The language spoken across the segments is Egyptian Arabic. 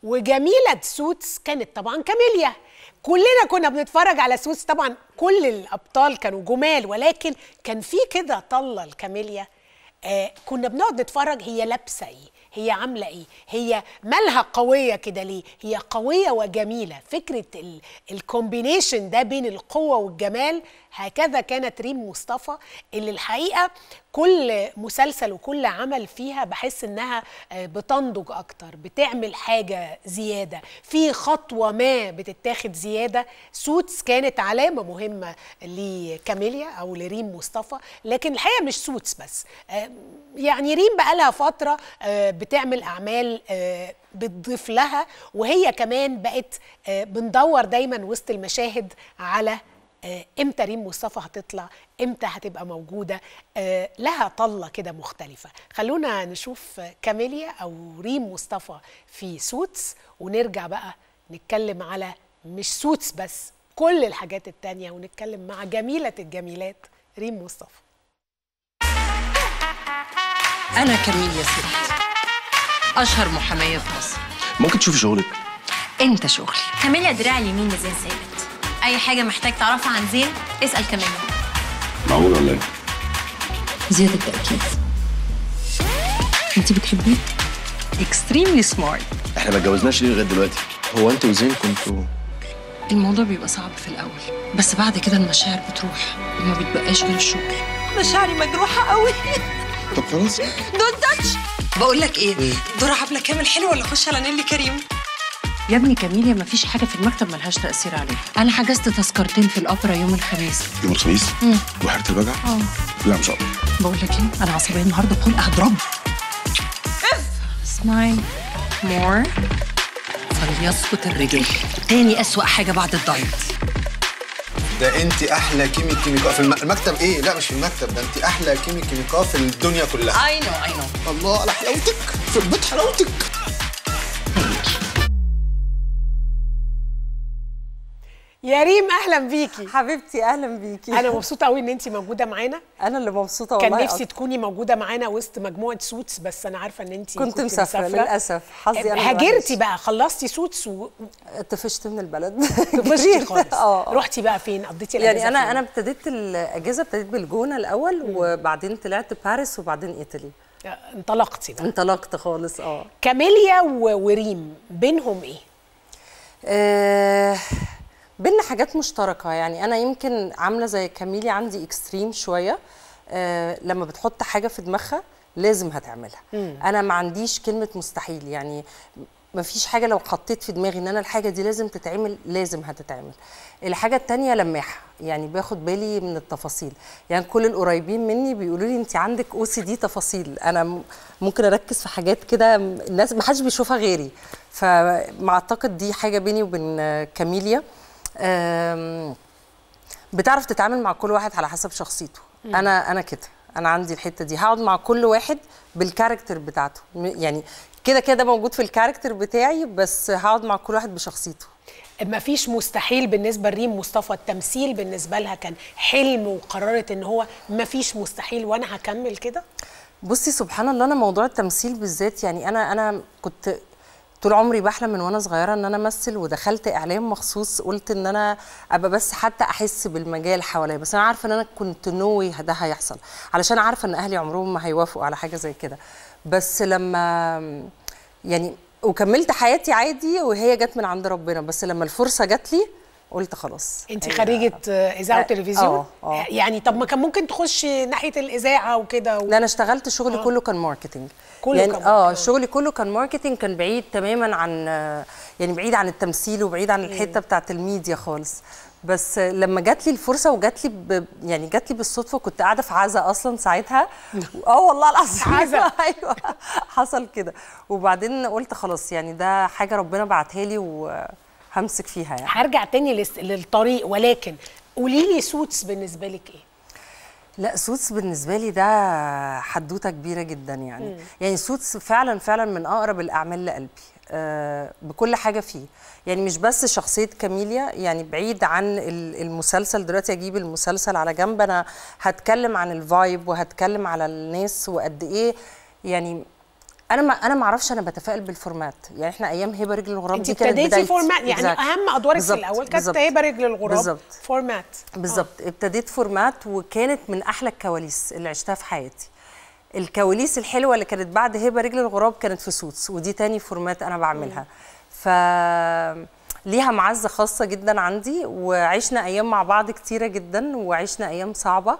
وجميله سوتس كانت طبعا كاميليا كلنا كنا بنتفرج على سوتس طبعا كل الابطال كانوا جمال ولكن كان في كده طله الكاميليا آه كنا بنقعد نتفرج هي لابسه ايه هي عامله ايه هي مالها قويه كده ليه هي قويه وجميله فكره الكومبينيشن ده بين القوه والجمال هكذا كانت ريم مصطفى اللي الحقيقه كل مسلسل وكل عمل فيها بحس انها آه، بتنضج اكتر بتعمل حاجه زياده في خطوه ما بتتاخد زياده سوتس كانت علامه مهمه لكاميليا او لريم مصطفى لكن الحقيقه مش سوتس بس آه، يعني ريم بقالها فتره آه، بتعمل اعمال آه، بتضيف لها وهي كمان بقت آه، بندور دايما وسط المشاهد على آه، امتى ريم مصطفى هتطلع امتى هتبقى موجوده آه، لها طله كده مختلفه خلونا نشوف آه، كاميليا او ريم مصطفى في سوتس ونرجع بقى نتكلم على مش سوتس بس كل الحاجات التانية ونتكلم مع جميلة الجميلات ريم مصطفى أنا كميل يا ست أشهر محامية في مصر ممكن تشوفي شغلك أنت شغلي كاميليا دراع اليمين لزين ثابت اي حاجه محتاج تعرفها عن زين اسال كاميليا معقول ولا ايه؟ زيادة التأكيد أنت بتحبيه؟ اكستريملي سمارت احنا ما اتجوزناش ليه لغايه دلوقتي؟ هو انت وزين كنتوا الموضوع بيبقى صعب في الأول بس بعد كده المشاعر بتروح وما بتبقاش غير الشغل مشاعري مجروحة قوي طب خلاص دون تاتش بقول لك ايه دور عبلة كامل حلو ولا اخش على نيلي كريم يا ابني كاميليا مفيش حاجة في المكتب ملهاش تأثير عليها أنا حجزت تذكرتين في الأوبرا يوم الخميس يوم الخميس مم. وحيرة الوجع؟ اه لا مش هقدر بقول لك ايه انا عصبيه النهارده بخلق هضرب اسمعي مور فليسقط الرجال تاني اسوأ حاجه بعد الدايت ده انت احلى كيمي كيميكا في الم... المكتب ايه لا مش في المكتب ده انت احلى كيمي كيميكا في الدنيا كلها اي نو اي نو الله على حلاوتك في البيت حلاوتك يا ريم اهلا بيكي حبيبتي اهلا بيكي انا مبسوطه قوي ان انت موجوده معانا انا اللي مبسوطه كان والله نفسي أكتر. تكوني موجوده معانا وسط مجموعه سوتس بس انا عارفه ان انت كنت مسافره للاسف حظي انا هاجرتي بقى خلصتي سوتس طفشت من البلد وطفشتي خالص اه رحتي بقى فين قضيتي يعني الأجازة انا فين؟ انا ابتديت الاجازه ابتديت بالجونه الاول وبعدين طلعت باريس وبعدين ايطالي انطلقتي بقى انطلقت خالص اه كاميليا و- وريم بينهم ايه آه، بينا حاجات مشتركة يعني أنا يمكن عاملة زي كاميلي عندي اكستريم شوية آه، لما بتحط حاجة في دماغها لازم هتعملها أنا ما عنديش كلمة مستحيل يعني ما فيش حاجة لو حطيت في دماغي إن أنا الحاجة دي لازم تتعمل لازم هتتعمل الحاجة التانية لماحة يعني باخد بالي من التفاصيل يعني كل القريبين مني بيقولوا لي انت عندك او سي دي تفاصيل انا م- ممكن اركز في حاجات كده م- الناس ما حدش بيشوفها غيري فما اعتقد دي حاجه بيني وبين آه، كاميليا آم، بتعرف تتعامل مع كل واحد على حسب شخصيته انا انا كده انا عندي الحته دي هقعد مع كل واحد بالكاركتر بتاعته م- يعني كده كده موجود في الكاركتر بتاعي بس هقعد مع كل واحد بشخصيته ما فيش مستحيل بالنسبه لريم مصطفى التمثيل بالنسبه لها كان حلم وقررت ان هو ما فيش مستحيل وانا هكمل كده بصي سبحان الله انا موضوع التمثيل بالذات يعني انا انا كنت طول عمري بحلم من وانا صغيره ان انا امثل ودخلت اعلام مخصوص قلت ان انا ابقى بس حتى احس بالمجال حواليا بس انا عارفه ان انا كنت نوي ده هيحصل علشان عارفه ان اهلي عمرهم ما هيوافقوا على حاجه زي كده بس لما يعني وكملت حياتي عادي وهي جت من عند ربنا بس لما الفرصه جت لي قلت خلاص انت هي- خريجه آه، اذاعه آه، وتلفزيون آه، آه. يعني طب ما كان ممكن تخشي ناحيه الاذاعه وكده و... لا انا اشتغلت شغلي كله كان ماركتنج كله يعني كان اه ماركتينج. شغلي كله كان ماركتنج كان بعيد تماما عن آه، يعني بعيد عن التمثيل وبعيد عن الحته بتاعت الميديا خالص بس آه، لما جات لي الفرصه وجات لي ب... يعني جات لي بالصدفه كنت قاعده في عزا اصلا ساعتها اه والله العظيم عزا. ايوه حصل كده وبعدين قلت خلاص يعني ده حاجه ربنا بعتها لي وهمسك فيها يعني هرجع تاني لس- للطريق ولكن قولي لي سوتس بالنسبه لك ايه لا سوتس بالنسبه لي ده حدوته كبيره جدا يعني مم. يعني سوتس فعلا فعلا من اقرب الاعمال لقلبي آه بكل حاجه فيه يعني مش بس شخصيه كاميليا يعني بعيد عن ال- المسلسل دلوقتي اجيب المسلسل على جنب انا هتكلم عن الفايب وهتكلم على الناس وقد ايه يعني انا ما انا ما اعرفش انا بتفائل بالفورمات يعني احنا ايام هبه رجل الغراب انت دي كانت ابتديتي بدايتي. فورمات يعني Exactly. اهم ادوارك في بالظبط، الاول كانت بالظبط. هبه رجل الغراب بالظبط فورمات بالظبط ابتديت فورمات وكانت من احلى الكواليس اللي عشتها في حياتي الكواليس الحلوه اللي كانت بعد هبه رجل الغراب كانت في سوتس ودي تاني فورمات انا بعملها ف ليها معزه خاصه جدا عندي وعشنا ايام مع بعض كتيره جدا وعشنا ايام صعبه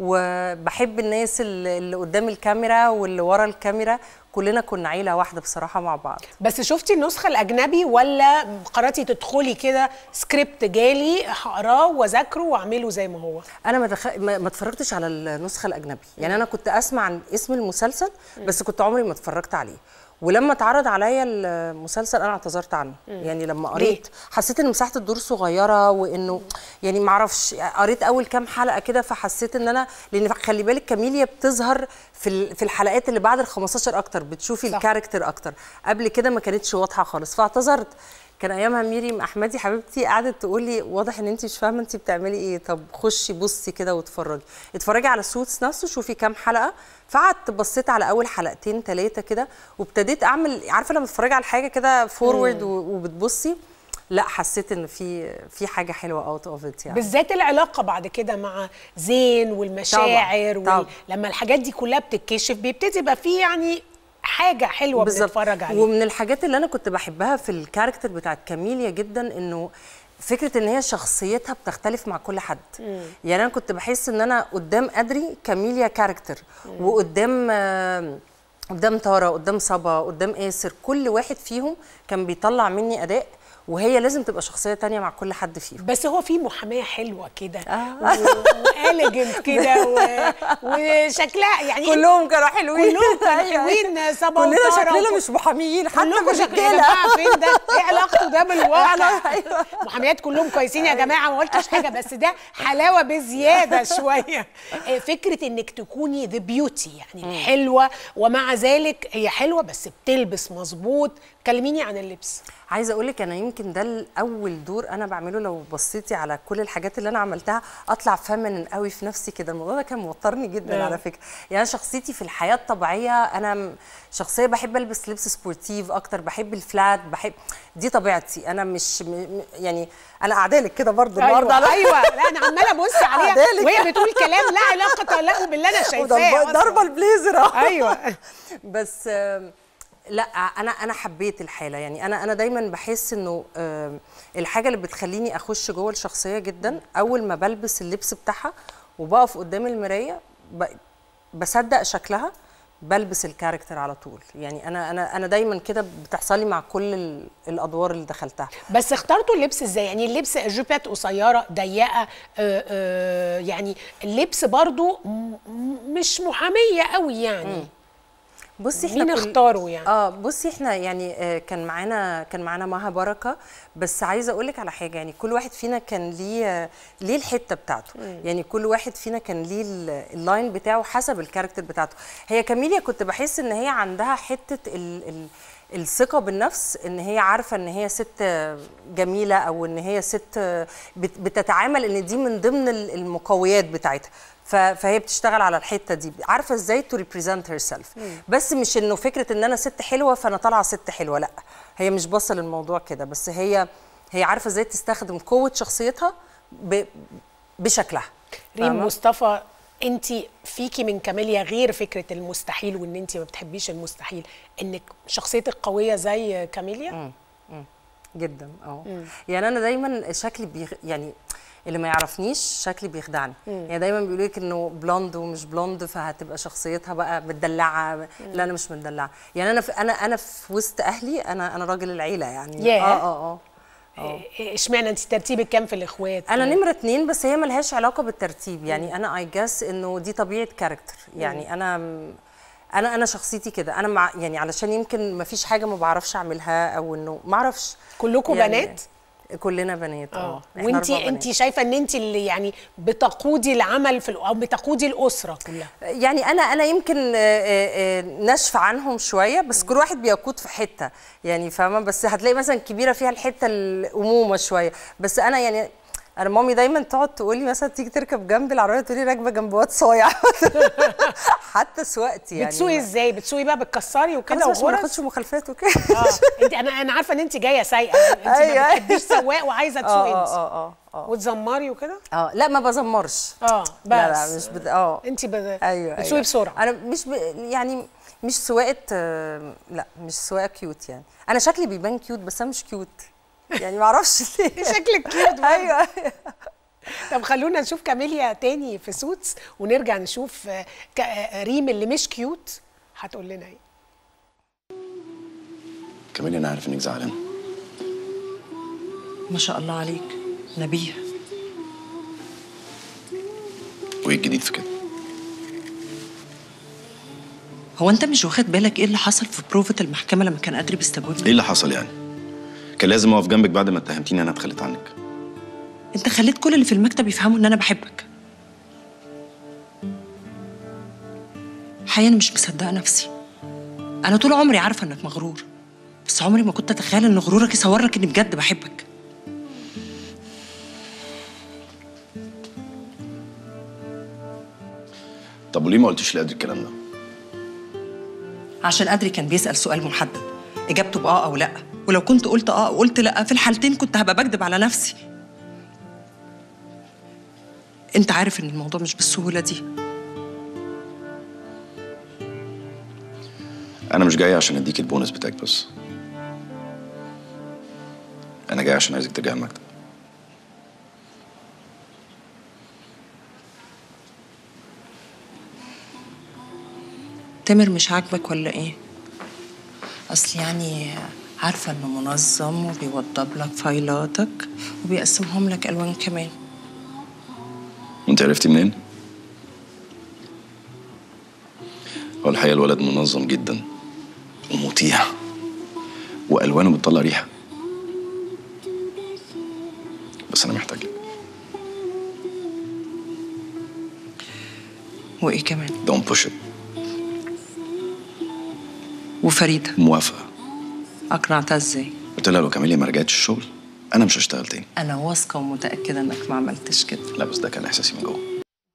وبحب الناس اللي اللي قدام الكاميرا واللي ورا الكاميرا كلنا كنا عيله واحده بصراحه مع بعض بس شفتي النسخه الاجنبي ولا قررتي تدخلي كده سكريبت جالي هقراه واذاكره واعمله زي ما هو انا ما, دخ... ما ما اتفرجتش على النسخه الاجنبي يعني انا كنت اسمع عن اسم المسلسل بس كنت عمري ما اتفرجت عليه ولما اتعرض عليا المسلسل انا اعتذرت عنه يعني لما قريت حسيت ان مساحه الدور صغيره وانه يعني ما اعرفش قريت اول كام حلقه كده فحسيت ان انا لان خلي بالك كاميليا بتظهر في ال- في الحلقات اللي بعد ال 15 اكتر بتشوفي صح. الكاركتر اكتر قبل كده ما كانتش واضحه خالص فاعتذرت كان ايامها ميريم احمدي حبيبتي قعدت تقول لي واضح ان انت مش فاهمه انت بتعملي ايه طب خشي بصي كده واتفرجي اتفرجي على سوتس نفسه شوفي كام حلقه فقعدت بصيت على اول حلقتين ثلاثه كده وابتديت اعمل عارفه لما تتفرجي على حاجه كده فورورد وبتبصي لا حسيت ان في في حاجه حلوه اوت اوف ات يعني بالذات العلاقه بعد كده مع زين والمشاعر طبعاً، طبعاً. وال... لما الحاجات دي كلها بتتكشف بيبتدي يبقى فيه يعني حاجه حلوه بنتفرج عليها ومن الحاجات اللي انا كنت بحبها في الكاركتر بتاعت كاميليا جدا انه فكره ان هي شخصيتها بتختلف مع كل حد يعني انا كنت بحس ان انا قدام ادري كاميليا كاركتر وقدام آه، قدام تارا قدام صبا قدام آسر كل واحد فيهم كان بيطلع مني اداء وهي لازم تبقى شخصيه تانية مع كل حد فيهم بس هو في محاماه حلوه كده آه. واليجنت كده و... وشكلها يعني كلهم كانوا حلوين كلهم كانوا أيوة. حلوين صبا كلنا وتارا شكلنا وكل- مش محاميين حتى كلكم مش شكلكم يا رجاله جماعه فين ده؟ ايه علاقته ده بالواقع؟ أيوة. محاميات كلهم كويسين يا جماعه ما قلتش حاجه بس ده حلاوه بزياده شويه إيه، فكره انك تكوني ذا بيوتي يعني الحلوه ومع ذلك هي حلوه بس بتلبس مظبوط كلميني عن اللبس عايزه اقول لك انا يمكن ده الاول دور انا بعمله لو بصيتي على كل الحاجات اللي انا عملتها اطلع فيمنن قوي في نفسي كده الموضوع ده كان موترني جدا آه. على فكره يعني أنا شخصيتي في الحياه الطبيعيه انا م- شخصيه بحب البس لبس سبورتيف اكتر بحب الفلات بحب دي طبيعتي انا مش م... م- يعني انا قاعده كده برضه النهارده ايوه على- ايوه لا انا عماله ابص عليها عدالك. وهي بتقول كلام لا علاقه له باللي انا شايفاه وضربة- أصلاً. ضربه البليزر أهو. ايوه بس آم، لا انا انا حبيت الحاله يعني انا انا دايما بحس انه آم، الحاجه اللي بتخليني اخش جوه الشخصيه جدا اول ما بلبس اللبس بتاعها وبقف قدام المرايه ب- بصدق شكلها بلبس الكاركتر على طول يعني انا انا انا دايما كده بتحصل لي مع كل ال- الادوار اللي دخلتها بس اخترتوا اللبس ازاي يعني اللبس جوبات قصيره ضيقه آه، آه، يعني اللبس برضو م- م- مش محاميه قوي يعني بصي احنا مين كل- اختاروا يعني اه بصي احنا يعني آه، كان معانا كان معانا مها بركه بس عايزه اقول لك على حاجه يعني كل واحد فينا كان ليه آه، ليه الحته بتاعته يعني كل واحد فينا كان ليه ال- اللاين بتاعه حسب الكاركتر بتاعته هي كاميليا كنت بحس ان هي عندها حته ال ال الثقة بالنفس ان هي عارفة ان هي ست جميلة او ان هي ست بت- بتتعامل ان دي من ضمن ال- المقويات بتاعتها ف- فهي بتشتغل على الحته دي عارفه ازاي تو ريبريزنت هير سيلف بس مش انه فكره ان انا ست حلوه فانا طالعه ست حلوه لا هي مش باصه للموضوع كده بس هي هي عارفه ازاي تستخدم قوه شخصيتها ب بشكلها ريم فاهمة؟ مصطفى انت فيكي من كاميليا غير فكره المستحيل وان انت ما بتحبيش المستحيل انك شخصيتك قويه زي كاميليا جدا اه يعني انا دايما شكلي بيخ... يعني اللي ما يعرفنيش شكلي بيخدعني يعني دايما بيقولوا لك انه بلوند ومش بلوند فهتبقى شخصيتها بقى متدلعه لا انا مش متدلعه يعني انا في انا انا في وسط اهلي انا انا راجل العيله يعني ياه. اه اه اه إيه- اشمعنى انت ترتيبك كام في الاخوات انا نمره اتنين بس هي ملهاش علاقه بالترتيب يعني انا اي جاس انه دي طبيعه كاركتر يعني انا انا انا شخصيتي كده انا مع يعني علشان يمكن ما فيش حاجه ما بعرفش اعملها او انه ما اعرفش كلكم يعني بنات كلنا بنات اه إحنا وانت أربع انت بنات. شايفه ان انت اللي يعني بتقودي العمل في ال- او بتقودي الاسره كلها يعني انا انا يمكن آه، آه، آه، ناشفه عنهم شويه بس كل واحد بيقود في حته يعني فاهمه بس هتلاقي مثلا كبيره فيها الحته الامومه شويه بس انا يعني انا مامي دايما تقعد تقول لي مثلا تيجي تركب جنبي العربيه تقول لي راكبه جنب واد صايع حتى سواقتي يعني بتسوقي ازاي بتسوقي بقى بتكسري وكده خلاص عشان ما وغرز ناخدش مخالفات وكده اه انت انا انا عارفه ان انت جايه سايقه انت ما أيوة. بتحبيش سواق وعايزه تسوقي اه انت اه اه اه وتزمري وكده اه لا ما بزمرش اه بس لا لا مش بد... اه انت بد... ايوه بتسوقي أيوة. بسرعه انا مش ب... يعني مش سواقه آه، لا مش سواقه كيوت يعني انا شكلي بيبان كيوت بس انا مش كيوت يعني ما اعرفش ليه شكلك كيوت برضه. ايوه طب خلونا نشوف كاميليا تاني في سوتس ونرجع نشوف آه، ك- آه، ريم اللي مش كيوت هتقول لنا ايه كمان انا عارف انك زعلان ما شاء الله عليك نبيه وايه الجديد في كده هو انت مش واخد بالك ايه اللي حصل في بروفة المحكمة لما كان قادر بيستجوبني ايه اللي حصل يعني كان لازم اقف جنبك بعد ما اتهمتيني انا اتخليت عنك انت خليت كل اللي في المكتب يفهموا ان انا بحبك حقيقة انا مش مصدقة نفسي انا طول عمري عارفة انك مغرور بس عمري ما كنت اتخيل ان غرورك يصور لك اني بجد بحبك طب وليه ما قلتيش لقدر الكلام ده عشان أدري كان بيسأل سؤال محدد إجابته بآه أو لأ ولو كنت قلت آه وقلت لأ في الحالتين كنت هبقى بكدب على نفسي أنت عارف إن الموضوع مش بالسهولة دي انا مش جاي عشان اديك البونس بتاعك بس انا جاي عشان عايزك ترجعي المكتب تامر مش عاجبك ولا إيه؟ أصل يعني عارفة إنه منظم وبيوضب لك فايلاتك وبيقسمهم لك ألوان كمان وانت عرفتي منين هو الحقيقه الولد منظم جدا ومطيع والوانه بتطلع ريحه بس انا محتاجك وإيه كمان؟ دونت بوش ات وفريدة موافقه أقنعتها إزاي؟ قلت لها لو كاميليا ما رجعتش الشغل انا مش هشتغل تاني أنا واثقة ومتأكدة إنك ما عملتش كده لا بس ده كان احساسي من جوه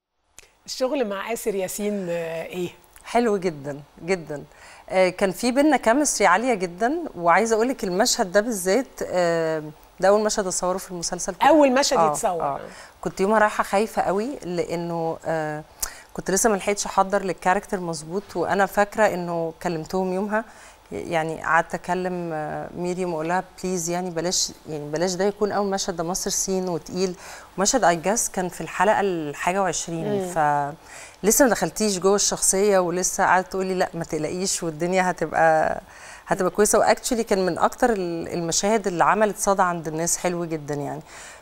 الشغل مع آسر ياسين آه، ايه حلو جدا جدا آه، كان في بينا كيمستري عاليه جدا وعايزه اقول لك المشهد ده بالذات آه، ده اول مشهد اصوره في المسلسل كله. أول مشهد يتصور. كنت يومها رايحه خايفه قوي لانه آه، كنت لسه ما لحقتش احضر للكاركتر مظبوط وانا فاكره انه كلمتهم يومها يعني قعدت اكلم آه، ميريم واقول لها بليز يعني بلاش يعني بلاش ده يكون اول مشهد ده مصر سين وتقيل ومشهد اي جاس كان في الحلقه الحاجه وعشرين ف لسه ما دخلتيش جوه الشخصيه ولسه قعدت تقولي لا ما تقلقيش والدنيا هتبقى هتبقى كويسه واكشلي كان من اكتر ال- المشاهد اللي عملت صدى عند الناس حلو جدا يعني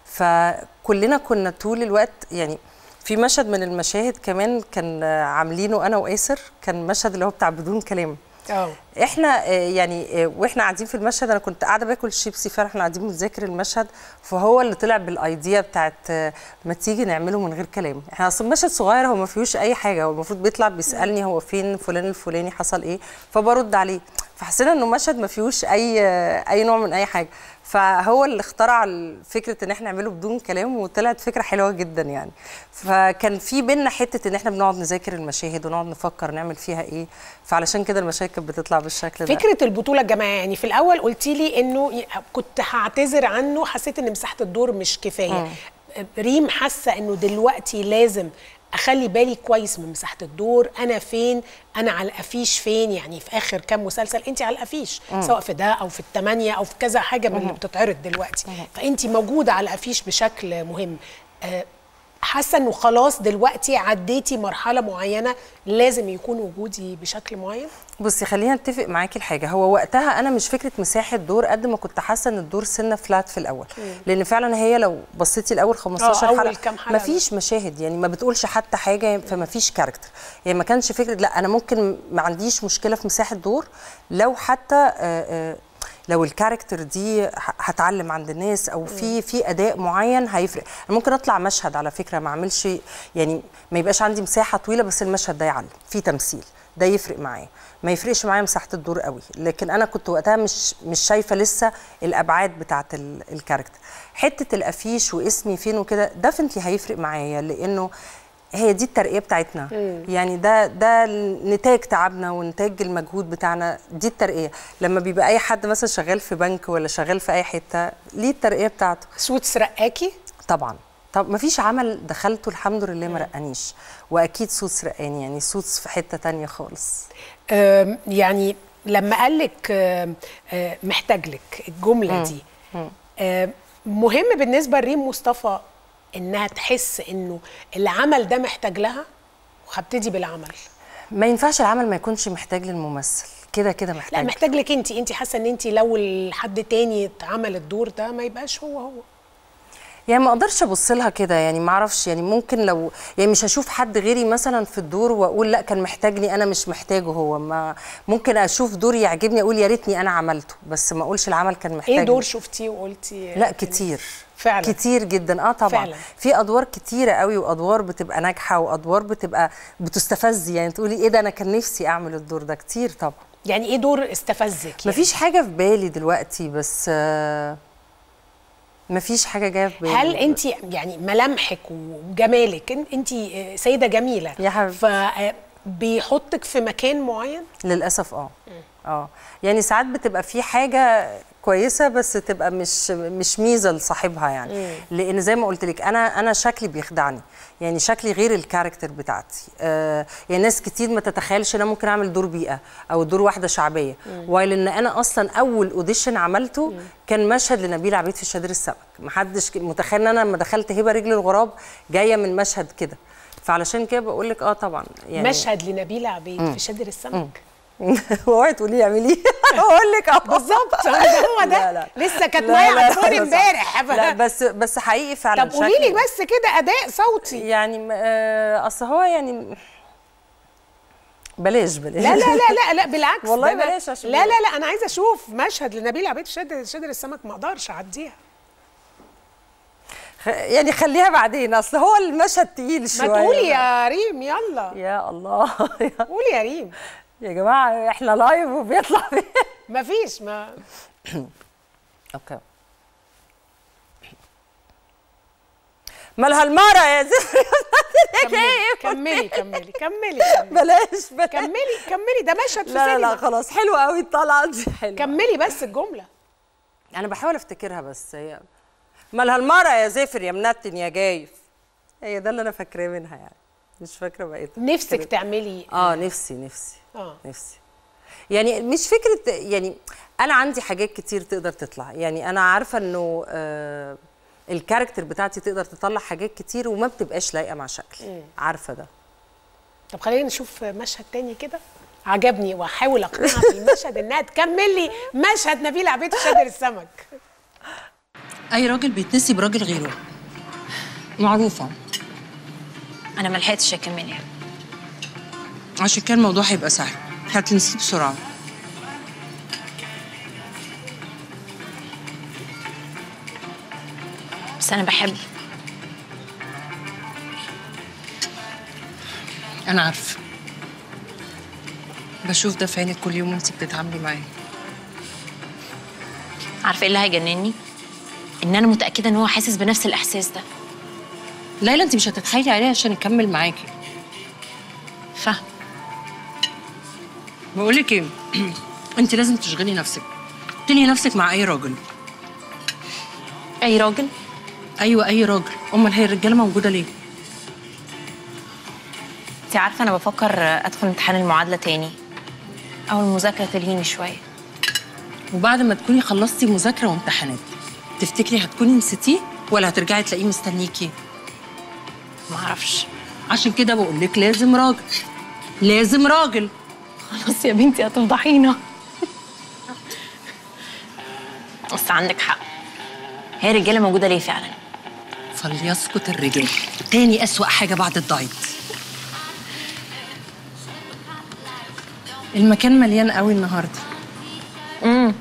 فكلنا كنا طول الوقت يعني في مشهد من المشاهد كمان كان آه، عاملينه انا واسر كان مشهد اللي هو بتاع بدون كلام اه احنا آه، يعني آه، واحنا قاعدين في المشهد انا كنت قاعده باكل شيبسي فعلا احنا قاعدين بنذاكر المشهد فهو اللي طلع بالايديا بتاعت آه، ما تيجي نعمله من غير كلام احنا اصلا مشهد صغير هو ما فيهوش اي حاجه هو المفروض بيطلع بيسالني هو فين فلان الفلاني حصل ايه فبرد عليه فحسينا انه مشهد ما فيهوش اي آه، اي نوع من اي حاجه فهو اللي اخترع فكره ان احنا نعمله بدون كلام وطلعت فكره حلوه جدا يعني فكان في بينا حته ان احنا بنقعد نذاكر المشاهد ونقعد نفكر نعمل فيها ايه فعلشان كده المشاهد كانت بتطلع بالشكل ده فكره البطوله الجماعيه يعني في الاول قلتي لي انه ي- كنت هعتذر عنه حسيت ان مساحه الدور مش كفايه ريم حاسه انه دلوقتي لازم اخلي بالي كويس من مساحه الدور انا فين انا على الافيش فين يعني في اخر كام مسلسل انت على الافيش سواء في ده او في الثمانيه او في كذا حاجه من اللي بتتعرض دلوقتي فانت موجوده على الافيش بشكل مهم آه، حاسه انه خلاص دلوقتي عديتي مرحله معينه لازم يكون وجودي بشكل معين بصي خلينا نتفق معاكي الحاجه هو وقتها انا مش فكره مساحه دور قد ما كنت حاسه ان الدور سنه فلات في الاول لان فعلا هي لو بصيتي الاول 15 آه، أول حلقه كام حلقة ما فيش مشاهد يعني ما بتقولش حتى حاجه فما فيش كاركتر يعني ما كانش فكره لا انا ممكن ما عنديش مشكله في مساحه دور لو حتى آه، آه، لو الكاركتر دي ه- هتعلم عند الناس او في في اداء معين هيفرق انا ممكن اطلع مشهد على فكره ما اعملش يعني ما يبقاش عندي مساحه طويله بس المشهد ده يعلم في تمثيل ده يفرق معايا ما يفرقش معايا مساحه الدور قوي لكن انا كنت وقتها مش مش شايفه لسه الابعاد بتاعه ال- الكاركتر حته الافيش واسمي فين وكده ديفنتلي هيفرق معايا لانه هي دي الترقيه بتاعتنا يعني ده ده نتاج تعبنا ونتاج المجهود بتاعنا دي الترقيه لما بيبقى اي حد مثلا شغال في بنك ولا شغال في اي حته ليه الترقيه بتاعته سوتس رقاكي طبعا طب ما فيش عمل دخلته الحمد لله ما رقانيش واكيد سوتس رقاني يعني سوتس في حته تانية خالص آم، يعني لما قال لك آم، آم، محتاج لك الجمله دي آم، مهم بالنسبه لريم مصطفى انها تحس انه العمل ده محتاج لها وهبتدي بالعمل ما ينفعش العمل ما يكونش محتاج للممثل كده كده لا محتاج محتاج لك انت انت حاسه ان انت لو حد تاني اتعمل الدور ده ما يبقاش هو هو يعني ما اقدرش ابص لها كده يعني ما اعرفش يعني ممكن لو يعني مش هشوف حد غيري مثلا في الدور واقول لا كان محتاجني انا مش محتاجه هو ما ممكن اشوف دور يعجبني اقول يا ريتني انا عملته بس ما اقولش العمل كان محتاجني ايه دور شفتيه وقلتي لا كتير فعلا. كتير جدا اه طبعا فعلا. في ادوار كتيره قوي وادوار بتبقى ناجحه وادوار بتبقى بتستفزي يعني تقولي ايه ده انا كان نفسي اعمل الدور ده كتير طبعا يعني ايه دور استفزك يعني؟ مفيش حاجه في بالي دلوقتي بس آه مفيش حاجه جايه في بالي هل انت يعني ملامحك وجمالك انت سيده جميله يا حبيبتي. ف بيحطك في مكان معين للاسف اه اه يعني ساعات بتبقى في حاجه كويسه بس تبقى مش مش ميزه لصاحبها يعني لان زي ما قلت لك انا انا شكلي بيخدعني يعني شكلي غير الكاركتر بتاعتي آه يعني ناس كتير ما تتخيلش ان انا ممكن اعمل دور بيئه او دور واحده شعبيه وايل ان انا اصلا اول اوديشن عملته كان مشهد لنبيل عبيد في شادر السمك محدش ك- متخيل ان انا لما دخلت هبه رجل الغراب جايه من مشهد كده فعلشان كده بقول لك اه طبعا يعني مشهد لنبيله عبيد في شادر السمك اوعي تقولي اعمليه اقول لك اه بالظبط هو ده لا، لا. لسه كانت لا، معايا لا، على لا، الفون صح. امبارح لا بس بس حقيقي فعلا طب قولي لي شكله- بس كده اداء صوتي يعني م- آه، اصل هو يعني بلاش بلاش لا لا لا لا لا بالعكس والله ده أنا- بلاش عشان لا لا لا انا عايزه اشوف مشهد لنبيله عبيد في شادر شادر السمك ما اقدرش اعديها خ- يعني خليها بعدين اصل هو المشهد تقيل ما شويه تقولي يا ريم يلا يا الله قولي يا ريم يا جماعه احنا لايف وبيطلع فيه مفيش ما اوكي مالها المرة يا زفر يا كملي كيف كملي كملي كملي كملي بلاش بلاش كملي كملي ده مشهد في لا لا لا سينما خلاص حلوة قوي الطلعة دي حلوة كملي بس الجمله انا بحاول افتكرها بس هي مالها المرة يا زفر يا منتن يا جايف هي ده اللي انا فاكراه منها يعني مش فاكرة بقيتها نفسك تعملي اه نفسي نفسي اه نفسي يعني مش فكره يعني انا عندي حاجات كتير تقدر تطلع يعني انا عارفه انه آه الكاركتر بتاعتي تقدر تطلع حاجات كتير وما بتبقاش لايقه مع شكلي عارفه ده طب خلينا نشوف مشهد تاني كده عجبني واحاول اقنعها في المشهد انها تكمل لي مشهد نبيله عبيد في شادر السمك اي راجل بيتنسي براجل غيره معروفه انا ما لحقتش اكملها عشان كان الموضوع هيبقى سهل هتنسيه بسرعه بس انا بحب انا عارفه بشوف ده في عينك كل يوم وانت بتتعاملي معاه عارفه ايه اللي هيجنني ان انا متاكده ان هو حاسس بنفس الاحساس ده ليلى انت مش هتتحايلي عليه عشان يكمل معاكي فاهم بقول لك ايه انت لازم تشغلي نفسك تنهي نفسك مع اي راجل اي راجل ايوه اي راجل امال هي الرجاله موجوده ليه انت عارفه انا بفكر ادخل امتحان المعادله تاني او المذاكره تلهيني شويه وبعد ما تكوني خلصتي مذاكره وامتحانات تفتكري هتكوني نسيتيه ولا هترجعي تلاقيه مستنيكي ما اعرفش عشان كده بقول لك لازم راجل لازم راجل خلاص يا بنتي هتفضحينا بس عندك حق هي الرجاله موجوده ليه فعلا فليسقط الرجال تاني أسوأ حاجة بعد الدايت المكان مليان قوي النهارده امم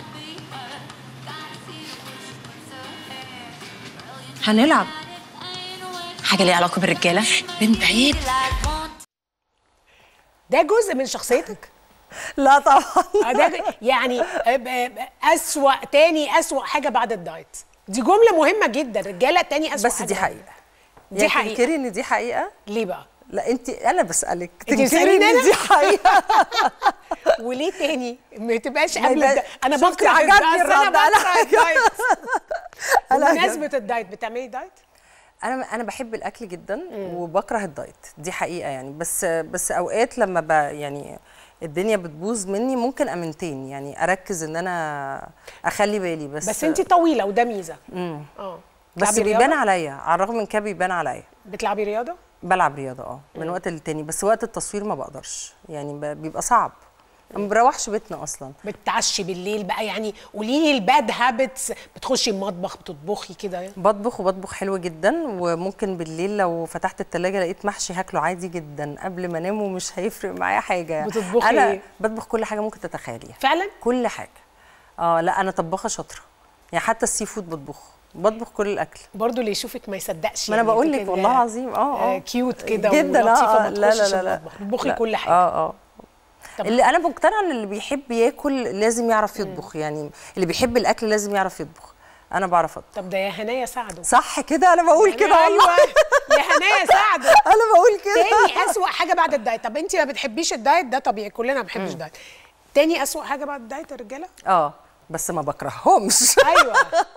هنلعب حاجه ليها علاقه بالرجاله بنت عيب ده جزء من شخصيتك لا طبعا آه، ده ج- يعني آه، ب- ب- اسوأ تاني اسوأ حاجه بعد الدايت دي جمله مهمه جدا رجاله تاني اسوأ بس حاجة دي بعد حقيقه الدايت. يعني دي حقيقه تنكري ان دي حقيقه ليه بقى لا انت انا بسالك انت تنكري بتسأليني ان أنا؟ دي حقيقه وليه تاني ما تبقاش ما قبل يبقى- الد... انا شفتي بكره عجبني الدايت أصل الرد، انا أنا بكره الدايت أنا بمناسبه الدايت بتعملي دايت انا انا بحب الاكل جدا وبكره الدايت دي حقيقه يعني بس بس اوقات لما ب يعني الدنيا بتبوظ مني ممكن امنتين يعني اركز ان انا اخلي بالي بس بس انت طويله وده ميزه اه بس بتلعبي بيبان رياضة؟ عليا على الرغم من كده بيبان عليا بتلعبي رياضه بلعب رياضه اه من وقت للتاني بس وقت التصوير ما بقدرش يعني ب- بيبقى صعب ما بروحش بيتنا اصلا بتتعشي بالليل بقى يعني قولي لي الباد هابتس بتخشي المطبخ بتطبخي كده يعني. بطبخ وبطبخ حلو جدا وممكن بالليل لو فتحت التلاجة لقيت محشي هاكله عادي جدا قبل ما انام ومش هيفرق معايا حاجه بتطبخي انا إيه؟ بطبخ كل حاجه ممكن تتخيليها فعلا كل حاجه اه لا انا طباخه شاطره يعني حتى السي فود بطبخه بطبخ كل الاكل برضو اللي يشوفك ما يصدقش ما انا يعني بقول انت لك كده، والله العظيم اه اه كيوت كده جدا ولطيفه اه ما آه، لا تخشش لا لا لا المطبخ بتطبخي لا. كل حاجه اه اه طب- اللي انا مقتنعه ان اللي بيحب ياكل لازم يعرف يطبخ يعني اللي بيحب الاكل لازم يعرف يطبخ انا بعرف اطبخ طب ده يا هنايا ساعده صح كده انا بقول كده ايوه والله يا هنايا ساعده انا بقول كده تاني اسوأ حاجه بعد الدايت طب انت ما بتحبيش الدايت ده طبيعي كلنا ما بنحبش الدايت تاني اسوأ حاجه بعد الدايت يا رجاله اه بس ما بكرههمش ايوه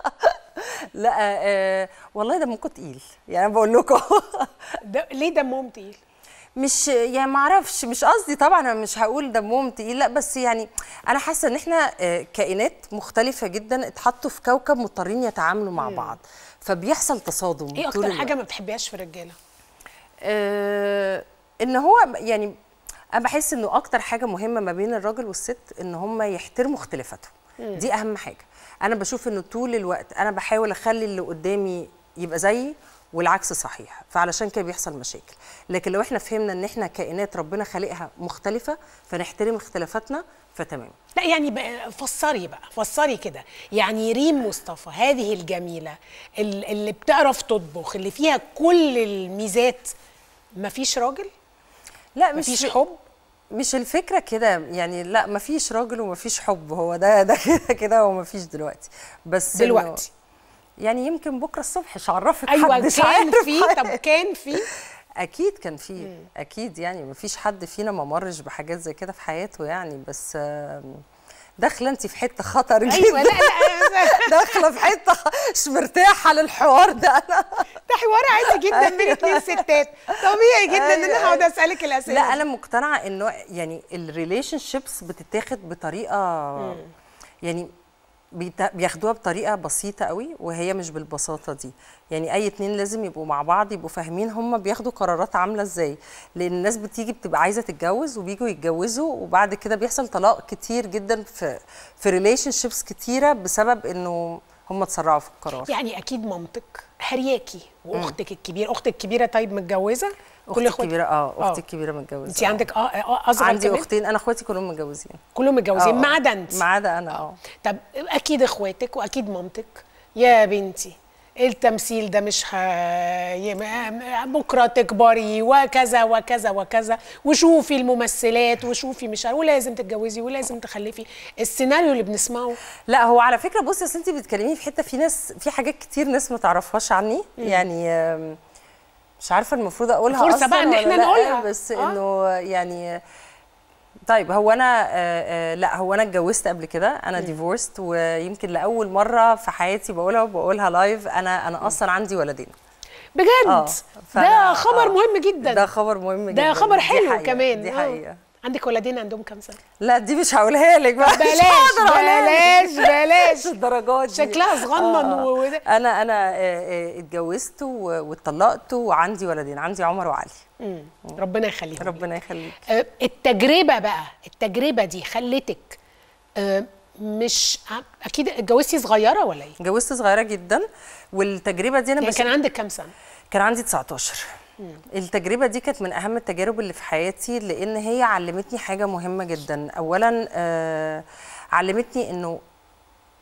لا آه والله دمكم تقيل يعني أنا بقول لكم ده ليه دمهم تقيل مش يعني ما اعرفش مش قصدي طبعا انا مش هقول دمهم تقيل لا بس يعني انا حاسه ان احنا آه، كائنات مختلفه جدا اتحطوا في كوكب مضطرين يتعاملوا مع بعض فبيحصل تصادم ايه طول اكتر الوقت. حاجه ما بتحبيهاش في الرجاله آه ان هو يعني انا بحس انه اكتر حاجه مهمه ما بين الراجل والست ان هم يحترموا اختلافاتهم دي اهم حاجه انا بشوف انه طول الوقت انا بحاول اخلي اللي قدامي يبقى زيي والعكس صحيح فعلشان كده بيحصل مشاكل لكن لو احنا فهمنا ان احنا كائنات ربنا خالقها مختلفه فنحترم اختلافاتنا فتمام لا يعني بقى فسري بقى فسري كده يعني ريم مصطفى هذه الجميله ال- اللي بتعرف تطبخ اللي فيها كل الميزات مفيش راجل لا مش مفيش حب مش الفكره كده يعني لا مفيش راجل ومفيش حب هو ده ده كده كده ومفيش دلوقتي بس إنه- دلوقتي يعني يمكن بكره الصبح مش عرفك ايوه محدش كان عارف في حاجة. طب كان في اكيد كان في اكيد يعني مفيش حد فينا ما مرش بحاجات زي كده في حياته يعني بس آم، داخله انت في حته خطر جدا ايوه لا لا داخله في حته خ- مش مرتاحه للحوار ده انا ده حوار عادي جدا بين اتنين ستات طبيعي جدا ان انا أيوة، هقعد اسالك الاسئله لا انا مقتنعه انه يعني الريليشن شيبس بتتاخد بطريقه يعني بيتا- بياخدوها بطريقه بسيطه قوي وهي مش بالبساطه دي يعني اي اتنين لازم يبقوا مع بعض يبقوا فاهمين هم بياخدوا قرارات عامله ازاي لان الناس بتيجي بتبقى عايزه تتجوز وبيجوا يتجوزوا وبعد كده بيحصل طلاق كتير جدا في في ريليشن شيبس كتيره بسبب انه هم اتسرعوا في القرار يعني اكيد مامتك هرياكي واختك الكبيره اختك الكبيره طيب متجوزه اختي الكبيره اه اختي آه. الكبيره متجوزه انت آه. عندك اه آه، اصغر عندي كمان؟ اختين انا اخواتي كلهم متجوزين كلهم متجوزين آه. ما عدا انت ما عدا انا اه طب اكيد اخواتك واكيد مامتك يا بنتي التمثيل ده مش ه... يم- بكره تكبري وكذا وكذا وكذا وشوفي الممثلات وشوفي مش عارفة، ولازم تتجوزي ولازم تخلفي السيناريو اللي بنسمعه لا هو على فكره بصي اصل انت بتكلميني في حته في ناس في حاجات كتير ناس ما تعرفهاش عني يعني آم، مش عارفه المفروض اقولها فرصة اصلا بقى إن ولا إحنا لأ، نقولها. بس آه. انه يعني طيب هو انا آه، آه، لا هو انا اتجوزت قبل كده انا ديفورست ويمكن لاول مره في حياتي بقولها وبقولها لايف انا انا اصلا عندي ولدين بجد آه، ده فأنا- خبر آه. مهم جدا ده خبر مهم جدا ده خبر دي حلو حقيقة، كمان دي آه. حقيقه عندك ولدين عندهم كام سنه لا دي مش هقولها لك بقى مش بلاش هقدر أقولها لك. بلاش بلاش مش الدرجات دي شكلها صغنن آه، آه. و- و- انا انا آه، آه، اتجوزت و- واتطلقت وعندي ولدين عندي عمر وعلي مم. ربنا يخليهم ربنا يخليك آه، التجربه بقى التجربه دي خلتك آه، مش ع- اكيد اتجوزتي صغيره ولا ايه؟ اتجوزت صغيره جدا والتجربه دي انا يعني بس كان عندك كام سنه؟ كان عندي 19 التجربة دي كانت من أهم التجارب اللي في حياتي لأن هي علمتني حاجة مهمة جدا أولا آه علمتني إنه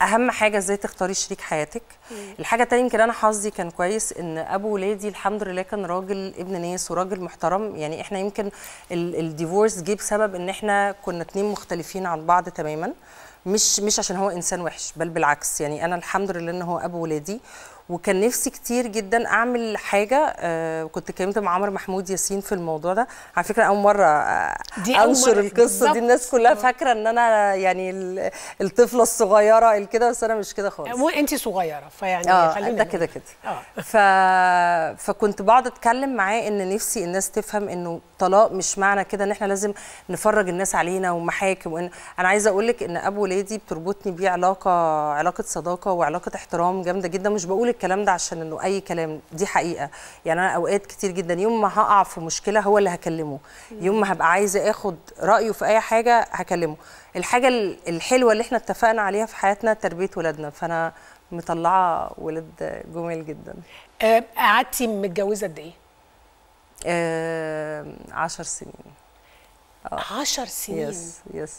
اهم حاجه ازاي تختاري شريك حياتك الحاجه التانية يمكن انا حظي كان كويس ان ابو ولادي الحمد لله كان راجل ابن ناس وراجل محترم يعني احنا يمكن الديفورس جه بسبب ان احنا كنا اتنين مختلفين عن بعض تماما مش مش عشان هو انسان وحش بل بالعكس يعني انا الحمد لله ان هو ابو ولادي وكان نفسي كتير جدا اعمل حاجه آه كنت اتكلمت مع عمرو محمود ياسين في الموضوع ده على فكره اول مره آه دي أول انشر مرة، القصه بالظبط. دي الناس كلها فاكره ان انا يعني ال- الطفله الصغيره الكده بس انا مش كده خالص مو انت صغيره فيعني اه خلينا ده نقول. كده كده اه ف... فكنت بقعد اتكلم معاه ان نفسي الناس تفهم انه طلاق مش معنى كده ان احنا لازم نفرج الناس علينا ومحاكم وإن... انا عايزه اقول لك ان ابو ولادي بتربطني بيه علاقه علاقه صداقه وعلاقه احترام جامده جدا مش بقول الكلام ده عشان انه اي كلام دي حقيقه يعني انا اوقات كتير جدا يوم ما هقع في مشكله هو اللي هكلمه يوم ما هبقى عايزه اخد رايه في اي حاجه هكلمه الحاجه ال- الحلوه اللي احنا اتفقنا عليها في حياتنا تربيه ولادنا فانا مطلعه ولد جمال جدا آه، قعدتي متجوزه قد ايه؟ آه، عشر سنين 10 سنين يس يس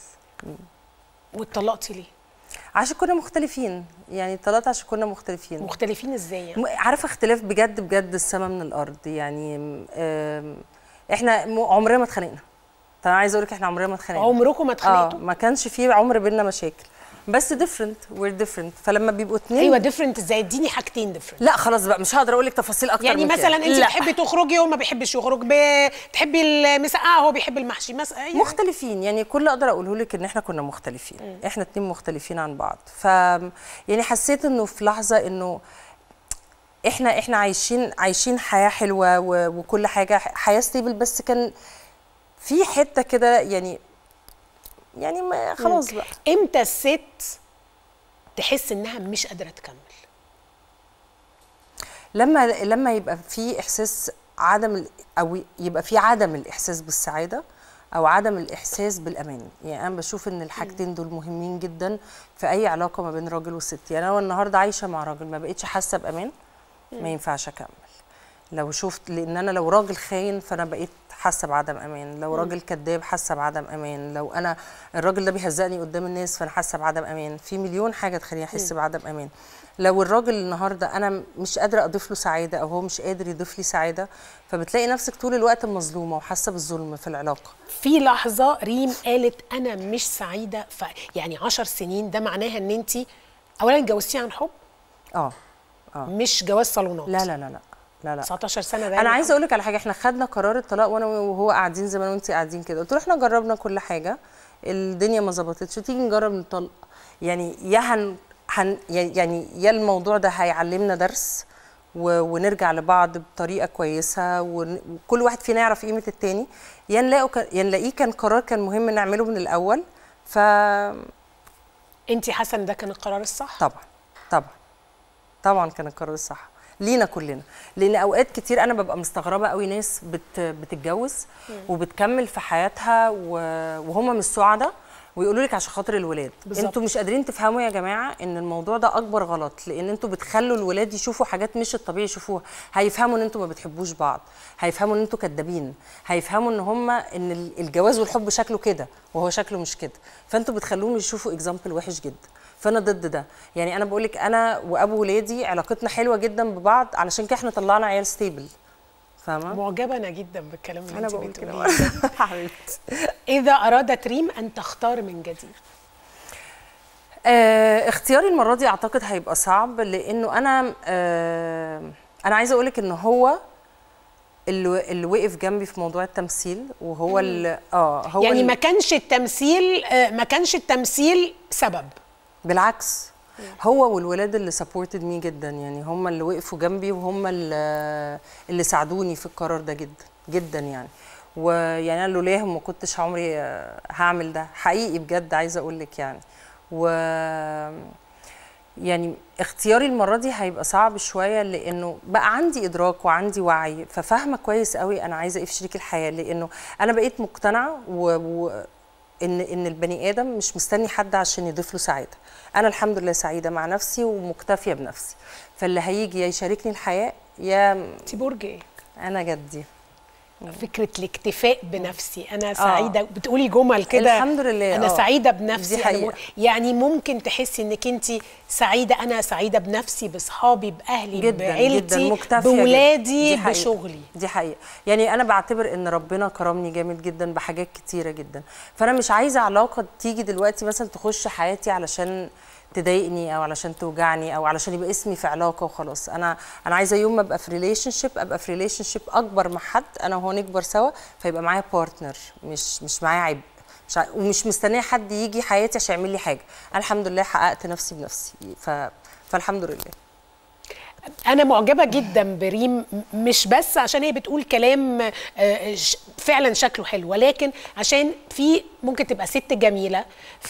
واتطلقتي ليه؟ عشان كنا مختلفين يعني طلعت عشان كنا مختلفين مختلفين ازاي يعني؟ م- عارفه اختلاف بجد بجد السما من الارض يعني آم، احنا م- عمرنا ما اتخانقنا طب انا عايزه اقول لك احنا عمرنا ما اتخانقنا عمركم ما اه اتخانقتوا؟ ما كانش في عمر بينا مشاكل بس ديفرنت وير ديفرنت فلما بيبقوا اتنين ايوه ديفرنت ازاي؟ اديني حاجتين ديفرنت لا خلاص بقى مش هقدر اقول لك تفاصيل اكتر يعني من كده. مثلا انت لا. بتحبي تخرجي هو ما بيحبش يخرج بتحبي المسقعه هو بيحب المحشي مثلا يعني مختلفين يعني كل اقدر اقوله لك ان احنا كنا مختلفين احنا اتنين مختلفين عن بعض ف يعني حسيت انه في لحظه انه احنا احنا عايشين عايشين حياه حلوه و... وكل حاجه حياه ستيبل بس كان في حته كده يعني يعني ما خلاص بقى امتى الست تحس انها مش قادره تكمل؟ لما لما يبقى في احساس عدم ال- او يبقى في عدم الاحساس بالسعاده او عدم الاحساس بالامان يعني انا بشوف ان الحاجتين دول مهمين جدا في اي علاقه ما بين راجل وست يعني انا النهارده عايشه مع راجل ما بقتش حاسه بامان ما ينفعش اكمل لو شفت لان انا لو راجل خاين فانا بقيت حاسه بعدم امان لو راجل كذاب حاسه بعدم امان لو انا الراجل ده بيهزقني قدام الناس فانا حاسه بعدم امان في مليون حاجه تخليني احس بعدم امان لو الراجل النهارده انا مش قادره اضيف له سعاده او هو مش قادر يضيف لي سعاده فبتلاقي نفسك طول الوقت مظلومه وحاسه بالظلم في العلاقه في لحظه ريم قالت انا مش سعيده ف يعني 10 سنين ده معناها ان انت اولا اتجوزتيه عن حب اه مش جواز صالونات لا لا لا لا لا لا 19 سنه ده انا يعني عايزه اقول لك على حاجه احنا خدنا قرار الطلاق وانا وهو قاعدين زي ما انا وانت قاعدين كده قلت له احنا جربنا كل حاجه الدنيا ما ظبطتش تيجي نجرب نطلق يعني يا هن هن يعني يا الموضوع ده هيعلمنا درس و- ونرجع لبعض بطريقه كويسه ون- وكل واحد فينا يعرف قيمه التاني يا نلاقوا ك- يا نلاقيه كان قرار كان مهم نعمله من الاول ف انت حاسه ان ده كان القرار الصح؟ طبعا طبعا طبعا كان القرار الصح لينا كلنا لان اوقات كتير انا ببقى مستغربه قوي ناس بت بتتجوز وبتكمل في حياتها و- وهم مش سعداء ويقولوا لك عشان خاطر الولاد بالظبط. انتوا مش قادرين تفهموا يا جماعه ان الموضوع ده اكبر غلط لان انتوا بتخلوا الولاد يشوفوا حاجات مش الطبيعي يشوفوها هيفهموا ان انتوا ما بتحبوش بعض هيفهموا ان انتوا كدابين هيفهموا ان هم ان ال- الجواز والحب شكله كده وهو شكله مش كده فانتوا بتخلوهم يشوفوا اكزامبل وحش جدا فانا ضد ده يعني انا بقول لك انا وابو ولادي علاقتنا حلوه جدا ببعض علشان كده احنا طلعنا عيال ستيبل فاهمه معجبه انا جدا بالكلام اللي انا انت بقول كده بتقوليه حبيبتي اذا ارادت ريم ان تختار من جديد آه اختياري المره دي اعتقد هيبقى صعب لانه انا آه انا عايزه اقول لك ان هو اللي اللي وقف جنبي في موضوع التمثيل وهو اللي اه هو يعني اللي- ما كانش التمثيل آه، ما كانش التمثيل سبب بالعكس هو والولاد اللي سبورتد مي جدا يعني هم اللي وقفوا جنبي وهم اللي, اللي ساعدوني في القرار ده جدا جدا يعني ويعني انا لولاهم ما كنتش عمري آه، هعمل ده حقيقي بجد عايزه اقول لك يعني و يعني اختياري المره دي هيبقى صعب شويه لانه بقى عندي ادراك وعندي وعي ففاهمه كويس قوي انا عايزه ايه في شريك الحياه لانه انا بقيت مقتنعه و... و... ان ان البني ادم مش مستني حد عشان يضيف له سعاده انا الحمد لله سعيده مع نفسي ومكتفيه بنفسي فاللي هيجي يا يشاركني الحياه يا انت برج ايه انا جدي فكره الاكتفاء بنفسي انا سعيده بتقولي جمل كده الحمد لله، انا آه. سعيده بنفسي دي أنا حقيقة. م- يعني ممكن تحسي انك انت سعيده انا سعيده بنفسي باصحابي باهلي جدا جدا بعيلتي مكتفيه جداً. بولادي دي حقيقة. بشغلي دي حقيقه يعني انا بعتبر ان ربنا كرمني جامد جدا بحاجات كتيره جدا فانا مش عايزه علاقه تيجي دلوقتي مثلا تخش حياتي علشان تضايقني او علشان توجعني او علشان يبقى اسمي في علاقه وخلاص انا انا عايزه يوم ما ابقى في ريليشن شيب ابقى في ريليشن شيب اكبر مع حد انا وهو نكبر سوا فيبقى معايا بارتنر مش مش معايا عبء مش ع... ومش مستنيه حد يجي حياتي عشان يعمل لي حاجه انا الحمد لله حققت نفسي بنفسي ف... فالحمد لله انا معجبه جدا بريم م- مش بس عشان هي بتقول كلام آه، ش- فعلا شكله حلو ولكن عشان في ممكن تبقى ست جميله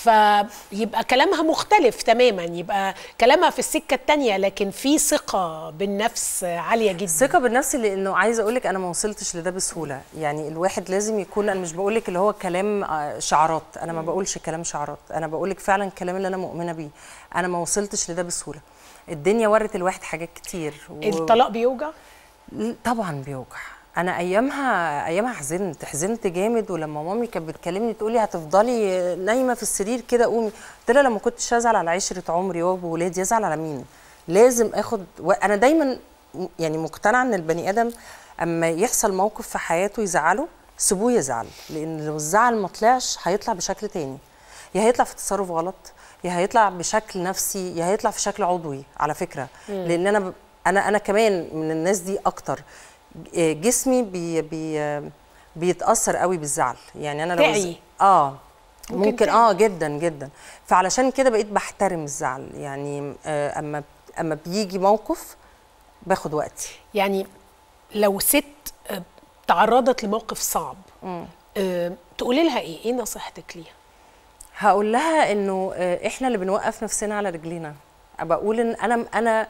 فيبقى كلامها مختلف تماما يبقى كلامها في السكه التانية لكن في ثقه بالنفس عاليه جدا الثقه بالنفس لانه عايزه اقول لك انا ما وصلتش لده بسهوله يعني الواحد لازم يكون انا مش بقول لك اللي هو كلام آه، شعارات انا ما بقولش كلام شعارات انا بقول لك فعلا الكلام اللي انا مؤمنه بيه انا ما وصلتش لده بسهوله الدنيا ورت الواحد حاجات كتير و... الطلاق بيوجع طبعا بيوجع انا ايامها ايامها حزنت حزنت جامد ولما مامي كانت بتكلمني تقولي هتفضلي نايمه في السرير كده قومي قلت لها لما كنتش ازعل على عشره عمري وولادي ازعل على مين لازم اخد و... انا دايما م- يعني مقتنعه ان البني ادم اما يحصل موقف في حياته يزعله سيبوه يزعل لان لو الزعل ما طلعش هيطلع بشكل تاني يا هيطلع في تصرف غلط يا هيطلع بشكل نفسي يا هيطلع في شكل عضوي على فكره لان انا ب... انا انا كمان من الناس دي اكتر ج- جسمي بي بي بيتاثر قوي بالزعل يعني انا لو تعي. ز- اه ممكن ممكن تعي. اه جدا جدا فعلشان كده بقيت بحترم الزعل يعني آه اما اما بيجي موقف باخد وقتي يعني لو ست آه، تعرضت لموقف صعب آه، تقولي لها ايه ايه نصيحتك ليها هقول لها انه آه، احنا اللي بنوقف نفسنا على رجلينا بقول ان انا انا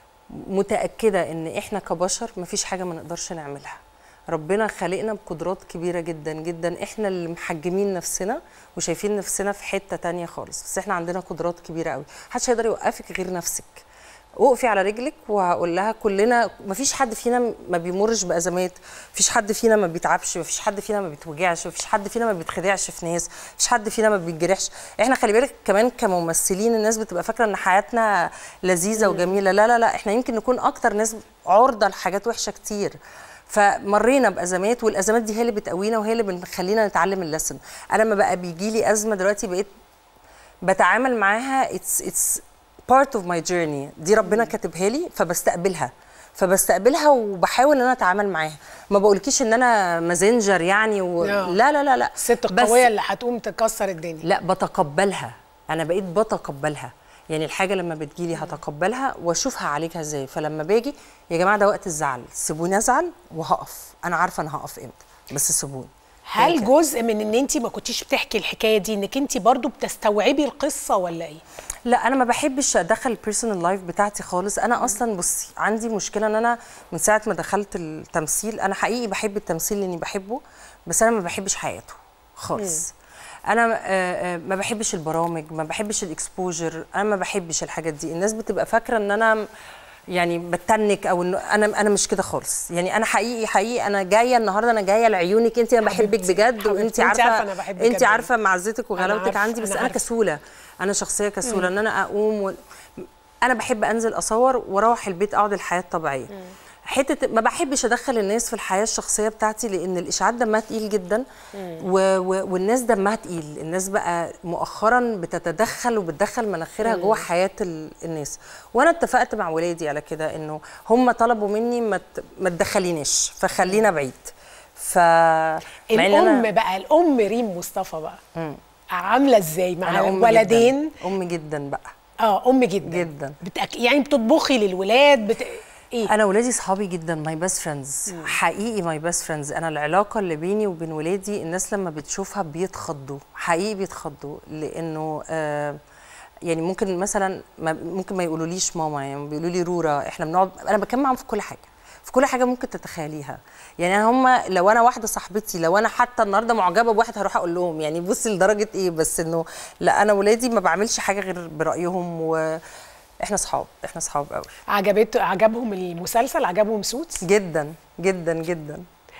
متاكده ان احنا كبشر مفيش حاجه ما نقدرش نعملها ربنا خلقنا بقدرات كبيره جدا جدا احنا اللي محجمين نفسنا وشايفين نفسنا في حته تانية خالص بس احنا عندنا قدرات كبيره قوي محدش هيقدر يوقفك غير نفسك وقفي على رجلك وهقول لها كلنا مفيش حد فينا ما بيمرش بازمات مفيش حد فينا ما بيتعبش مفيش حد فينا ما بيتوجعش مفيش حد فينا ما بيتخدعش في ناس مفيش حد فينا ما بيتجرحش احنا خلي بالك كمان كممثلين الناس بتبقى فاكره ان حياتنا لذيذه وجميله لا لا لا احنا يمكن نكون اكتر ناس عرضه لحاجات وحشه كتير فمرينا بازمات والازمات دي هي اللي بتقوينا وهي اللي بتخلينا نتعلم اللسن انا لما بقى بيجي لي ازمه دلوقتي بقيت بتعامل معاها اتس اتس بارت اوف ماي جيرني دي ربنا كاتبها لي فبستقبلها فبستقبلها وبحاول ان انا اتعامل معاها ما بقولكيش ان انا مازنجر يعني و... آه. لا لا لا لا الست بس- القويه اللي هتقوم تكسر الدنيا لا بتقبلها انا بقيت بتقبلها يعني الحاجه لما بتجيلي هتقبلها واشوف هعالجها ازاي فلما باجي يا جماعه ده وقت الزعل سيبوني ازعل وهقف انا عارفه انا هقف امتى بس سيبوني هل هيك. جزء من ان انت ما كنتيش بتحكي الحكايه دي انك انت برضو بتستوعبي القصه ولا ايه لا انا ما بحبش ادخل البيرسونال لايف بتاعتي خالص انا اصلا بصي عندي مشكله ان انا من ساعه ما دخلت التمثيل انا حقيقي بحب التمثيل لاني بحبه بس انا ما بحبش حياته خالص انا آه، آه، ما بحبش البرامج ما بحبش الاكسبوجر انا ما بحبش الحاجات دي الناس بتبقى فاكره ان انا يعني بتنك او انه انا انا مش كده خالص يعني انا حقيقي حقيقي انا جايه النهارده انا جايه لعيونك انت انا بحبك حبيبتي، بجد حبيبتي، وانت انت عارفه عارفة أنا بحبك انت قد إيه. عارفه معزتك وغلاوتك عارفة، عندي بس أنا انا, عارفة. كسوله انا شخصيه كسوله ان انا اقوم و... انا بحب انزل اصور واروح البيت اقعد الحياه الطبيعيه حته ما بحبش ادخل الناس في الحياه الشخصيه بتاعتي لان الاشاعات دمها تقيل جدا و... و... والناس دمها تقيل الناس بقى مؤخرا بتتدخل وبتدخل مناخيرها جوه حياه ال... الناس وانا اتفقت مع ولادي على كده انه هم طلبوا مني ما ت... ما تدخليناش فخلينا بعيد ف مع إن الام أنا... بقى الام ريم مصطفى بقى عامله ازاي مع أنا أم ولدين جدا. ام جدا بقى اه ام جدا جدا. بتأك... يعني بتطبخي للولاد بت... ايه انا ولادي صحابي جدا ماي بيست فريندز حقيقي ماي بيست فريندز انا العلاقه اللي بيني وبين ولادي الناس لما بتشوفها بيتخضوا حقيقي بيتخضوا لانه آه يعني ممكن مثلا ما ممكن ما يقولوليش ماما يعني بيقولوا لي رورا احنا بنقعد انا بكلم معاهم في كل حاجه في كل حاجه ممكن تتخيليها يعني هم لو انا واحده صاحبتي لو انا حتى النهارده معجبه بواحد هروح اقول لهم يعني بصي لدرجه ايه بس انه لا انا ولادي ما بعملش حاجه غير برايهم واحنا صحاب احنا صحاب قوي عجبت عجبهم المسلسل عجبهم سوتس جدا جدا جدا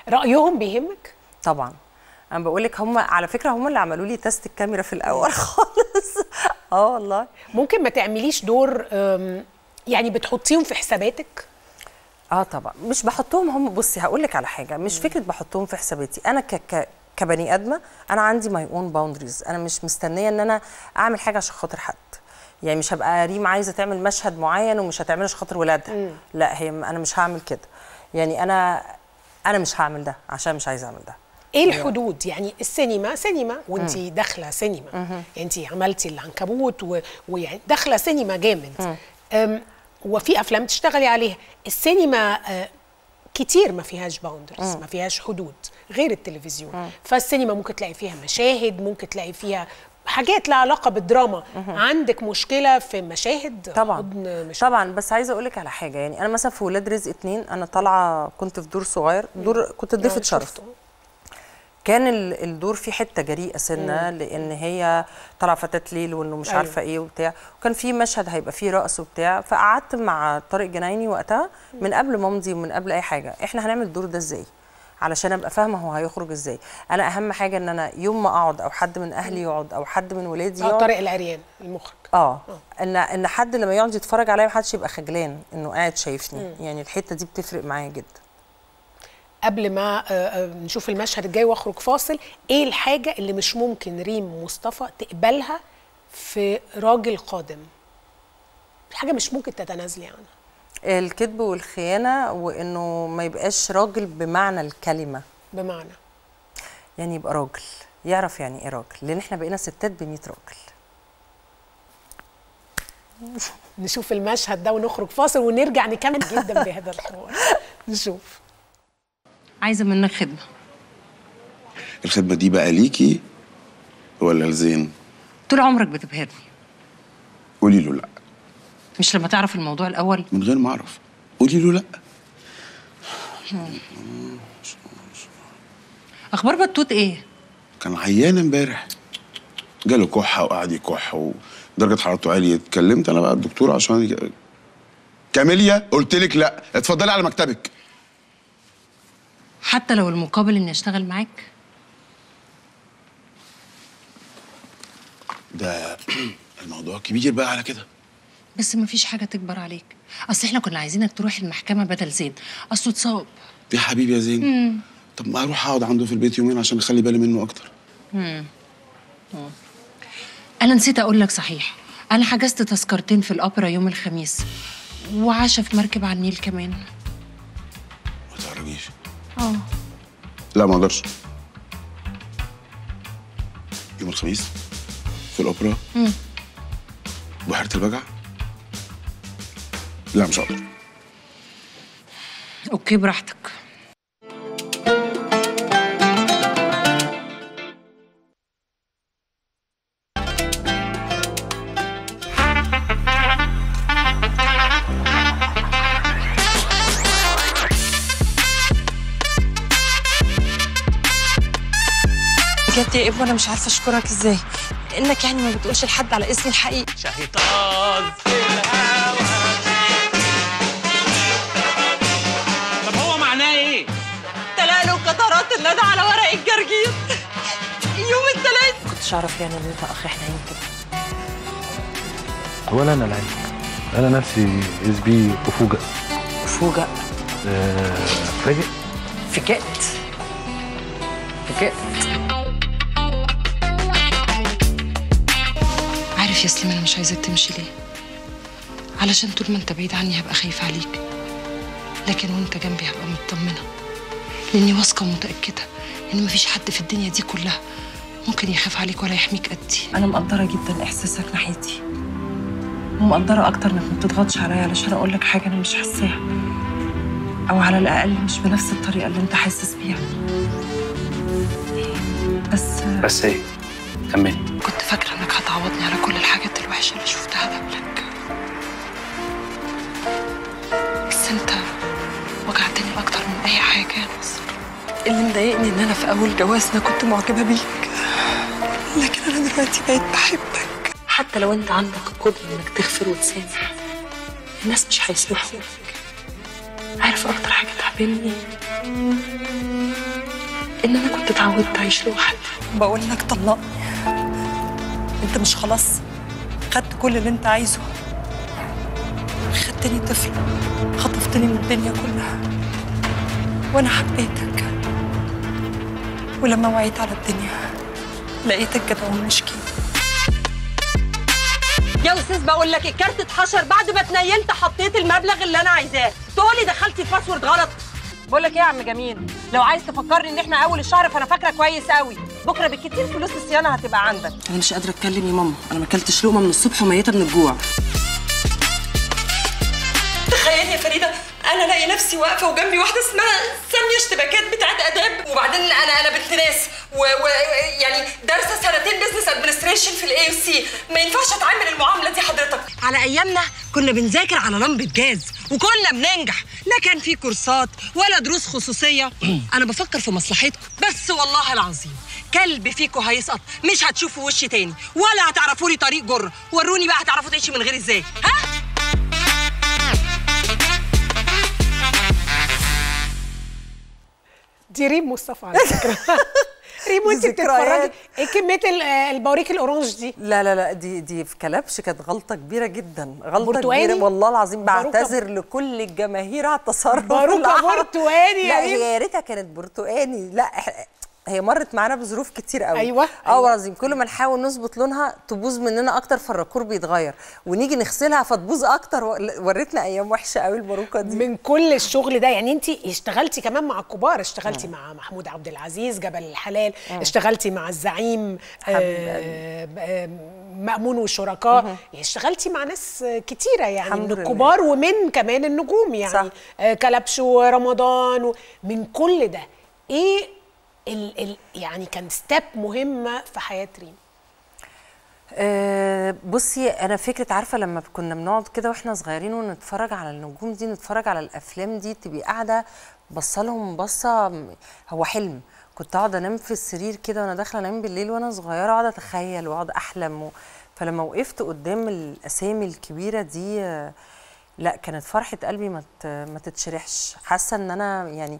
رايهم بيهمك طبعا انا بقول لك هم على فكره هم اللي عملوا لي تيست الكاميرا في الاول خالص اه والله ممكن ما تعمليش دور أم، يعني بتحطيهم في حساباتك اه طبعا مش بحطهم هم بصي هقول لك على حاجه مش فكره بحطهم في حساباتي انا ك ك كبني ادمه انا عندي ماي اون باوندريز انا مش مستنيه ان انا اعمل حاجه عشان خاطر حد يعني مش هبقى ريم عايزه تعمل مشهد معين ومش هتعمله عشان خاطر ولادها لا هي انا مش هعمل كده يعني انا انا مش هعمل ده عشان مش عايزه اعمل ده ايه الحدود يعني السينما سينما وانت داخله سينما انت عملتي العنكبوت و- ويعني داخله سينما جامد أم، وفي افلام تشتغلي عليها السينما آه، كتير ما فيهاش باوندرز ما فيهاش حدود غير التلفزيون فالسينما ممكن تلاقي فيها مشاهد ممكن تلاقي فيها حاجات لها علاقه بالدراما عندك مشكله في مشاهد طبعا حضن مش طبعا بس عايزه اقول لك على حاجه يعني انا مثلا في ولاد رزق اتنين انا طالعه كنت في دور صغير دور كنت ضيفه آه، شرف شفته. كان ال- الدور فيه حته جريئه سنه لان هي طالعه فتاه ليل وانه مش أيوة. عارفه ايه وبتاع وكان في مشهد هيبقى فيه رقص وبتاع فقعدت مع طارق جنايني وقتها من قبل ما امضي ومن قبل اي حاجه احنا هنعمل الدور ده ازاي علشان ابقى فاهمه هو هيخرج ازاي انا اهم حاجه ان انا يوم ما اقعد او حد من اهلي يقعد او حد من ولادي آه، يقعد طارق العريان المخرج اه ان ان حد لما يقعد يتفرج عليا محدش يبقى خجلان انه قاعد شايفني يعني الحته دي بتفرق معايا جدا قبل ما آه، آه، نشوف المشهد الجاي واخرج فاصل ايه الحاجه اللي مش ممكن ريم مصطفى تقبلها في راجل قادم حاجه مش ممكن تتنازلي عنها الكذب والخيانه وانه ما يبقاش راجل بمعنى الكلمه بمعنى يعني يبقى راجل يعرف يعني ايه راجل لان احنا بقينا ستات ب 100 راجل نشوف المشهد ده ونخرج فاصل ونرجع نكمل جدا بهذا الحوار نشوف عايزه منك خدمه الخدمة دي بقى ليكي ولا لزين؟ طول عمرك بتبهرني قولي له لا مش لما تعرف الموضوع الاول من غير ما اعرف قولي له لا اخبار بطوط ايه كان عيان امبارح جاله كحة وقعد يكح ودرجة حرارته عالية اتكلمت انا بقى الدكتور عشان يك... كاميليا قلت لك لا اتفضلي على مكتبك حتى لو المقابل اني اشتغل معاك ده الموضوع كبير بقى على كده بس مفيش حاجه تكبر عليك اصل احنا كنا عايزينك تروح المحكمه بدل زين اصله اتصاب يا حبيبي يا زين طب ما اروح اقعد عنده في البيت يومين عشان اخلي بالي منه اكتر انا نسيت اقول لك صحيح انا حجزت تذكرتين في الاوبرا يوم الخميس وعشا في مركب على النيل كمان ما تعرفيش اه لا ما اقدرش يوم الخميس في الاوبرا مم. بحيرة البجع لا مش هقدر اوكي براحتك بجد يا ابو انا مش عارفه اشكرك ازاي انك يعني ما بتقولش لحد على اسمي الحقيقي طب هو معناه ايه؟ تلاقي قطرات الندى على ورق الجرجير يوم الثلاث كنتش اعرف يعني ان انت اخ حنين كده ولا انا العيب انا نفسي اس بي افوجئ فوجئ آه، فاجئ فكأت فكأت عارف يا سليم انا مش عايزاك تمشي ليه علشان طول ما انت بعيد عني هبقى خايفه عليك لكن وانت جنبي هبقى مطمنه لاني واثقه ومتاكده ان مفيش حد في الدنيا دي كلها ممكن يخاف عليك ولا يحميك قدي انا مقدره جدا احساسك ناحيتي ومقدره اكتر انك ما بتضغطش عليا علشان اقول لك حاجه انا مش حاساها او على الاقل مش بنفس الطريقه اللي انت حاسس بيها بس بس ايه كملي كنت فاكره انك هتعوضني على كل الحاجات الوحشه اللي شفتها قبلك بس انت وجعتني اكتر من اي حاجه يا نصر اللي مضايقني ان انا في اول جوازنا كنت معجبه بيك لكن انا دلوقتي بقيت بحبك حتى لو انت عندك القدره انك تغفر وتسامح الناس مش هيسمحوا لك عارف اكتر حاجه تعبني ايه ان انا كنت اتعودت اعيش لوحدي بقول لك طلقني انت مش خلاص خدت كل اللي انت عايزه خدتني طفل خطفتني من الدنيا كلها وانا حبيتك ولما وعيت على الدنيا لقيتك جدعون مشكين يا استاذ بقول لك الكارت اتحشر بعد ما اتنيلت حطيت المبلغ اللي انا عايزاه تقولي دخلتي الباسورد غلط بقول لك ايه يا عم جميل لو عايز تفكرني ان احنا اول الشهر فانا فاكره كويس قوي بكره بالكتير فلوس الصيانه هتبقى عندك انا مش قادره اتكلم يا ماما انا ما اكلتش لقمه من الصبح وميته من الجوع تخيلي يا فريده انا الاقي نفسي واقفه وجنبي واحده اسمها ساميه اشتباكات بتاعت اداب وبعدين انا انا بنت ناس ويعني دارسه سنتين بزنس ادمنستريشن في الاي سي ما ينفعش اتعامل المعامله دي حضرتك على ايامنا كنا بنذاكر على لمبه جاز وكنا بننجح لا كان في كورسات ولا دروس خصوصيه انا بفكر في مصلحتكم بس والله العظيم كلب فيكم هيسقط مش هتشوفوا وشي تاني ولا هتعرفوا لي طريق جره وروني بقى هتعرفوا تعيشوا من غير ازاي ها دي ريم مصطفى على فكره ريم وانت دي ذكريات. بتتفرجي ايه كميه ال- آه، البوريك الاورانج دي لا لا لا دي دي في كلبش كانت غلطه كبيره جدا غلطه برتقاني؟ كبيره والله العظيم باروكة- بعتذر لكل الجماهير على التصرف باروكة اللي حصل. برتقاني يا لا ريم. هي يا ريتها كانت برتقاني لا إح- هي مرت معانا بظروف كتير قوي أيوة، اه أيوة. والله العظيم كل ما نحاول نظبط لونها تبوظ مننا اكتر فالراكور بيتغير ونيجي نغسلها فتبوظ اكتر و- ورتنا ايام وحشه قوي الباروكه دي من كل الشغل ده يعني انت اشتغلتي كمان مع الكبار اشتغلتي مع محمود عبد العزيز جبل الحلال اشتغلتي مع الزعيم حبيب آه آه مأمون والشركاء يعني اشتغلتي مع ناس كتيرة يعني الحمد من لله. الكبار ومن كمان النجوم يعني صح. آه كلبش ورمضان من كل ده ايه ال ال يعني كان ستيب مهمة في حياة ريم أه بصي انا فكره عارفه لما كنا بنقعد كده واحنا صغيرين ونتفرج على النجوم دي نتفرج على الافلام دي تبقي قاعده بصلهم بصه م- هو حلم كنت اقعد انام في السرير كده وانا داخله انام بالليل وانا صغيره اقعد اتخيل واقعد احلم و... فلما وقفت قدام الاسامي الكبيره دي آه، لا كانت فرحه قلبي ما ت- ما تتشرحش حاسه ان انا يعني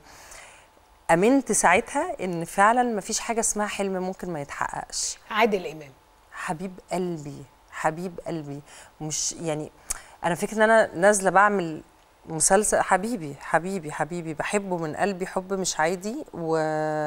امنت ساعتها ان فعلا ما فيش حاجه اسمها حلم ممكن ما يتحققش عادل إمام حبيب قلبي حبيب قلبي مش يعني انا فكره ان انا نازله بعمل مسلسل حبيبي حبيبي حبيبي بحبه من قلبي حب مش عادي و...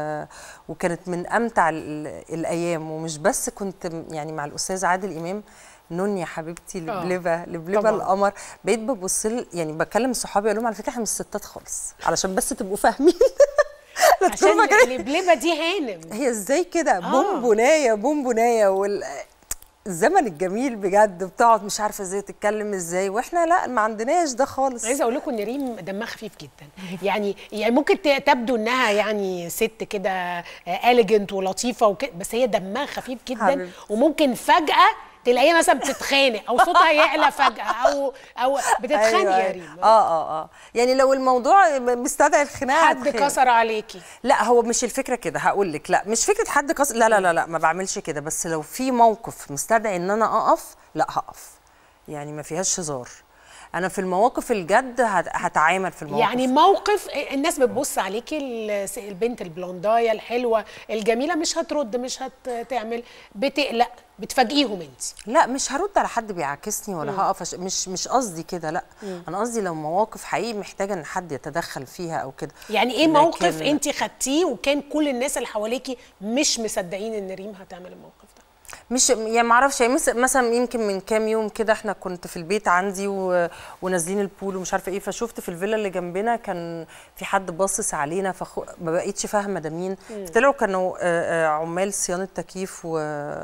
وكانت من امتع ال... الايام ومش بس كنت م- يعني مع الاستاذ عادل امام نونيا حبيبتي لبلبه لبلبه طبعاً. القمر بقيت ببص ل- يعني بكلم صحابي اقول لهم على فكره احنا مش ستات خالص علشان بس تبقوا فاهمين لا تكونوا عشان فاكرين اللبلبة دي هانم هي ازاي كده بونبونايه بونبونايه وال الزمن الجميل بجد بتقعد مش عارفه ازاي تتكلم ازاي واحنا لا ما عندناش ده خالص عايزه اقول لكم ان ريم دمها خفيف جدا يعني يعني ممكن ت- تبدو انها يعني ست كده اليجنت ولطيفه وكده بس هي دمها خفيف جدا حبيبتي. وممكن فجاه تلاقيها مثلا بتتخانق او صوتها يعلى فجاه او او بتتخانق أيوة يا أيوة. ريم اه اه اه يعني لو الموضوع مستدعي الخناقه حد هتخانق. كسر عليكي لا هو مش الفكره كده هقول لك لا مش فكره حد كسر لا لا لا لا ما بعملش كده بس لو في موقف مستدعي ان انا اقف لا هقف يعني ما فيهاش هزار انا في المواقف الجد هت- هتعامل في المواقف يعني موقف الناس بتبص عليكي ال- البنت البلوندايه الحلوه الجميله مش هترد مش هتعمل بتقلق بتفاجئيهم انت لا مش هرد على حد بيعاكسني ولا هقف أش... مش مش قصدي كده لا انا قصدي لو مواقف حقيقي محتاجه ان حد يتدخل فيها او كده يعني ايه موقف لكن- انت خدتيه وكان كل الناس اللي حواليكي مش مصدقين ان ريم هتعمل الموقف ده مش يعني ما اعرفش يعني مس- مثلا يمكن من كام يوم كده احنا كنت في البيت عندي و... ونازلين البول ومش عارفه ايه فشفت في الفيلا اللي جنبنا كان في حد باصص علينا فخ... ما بقيتش فاهمه ده مين طلعوا كانوا آه، آه، عمال صيانه تكييف و...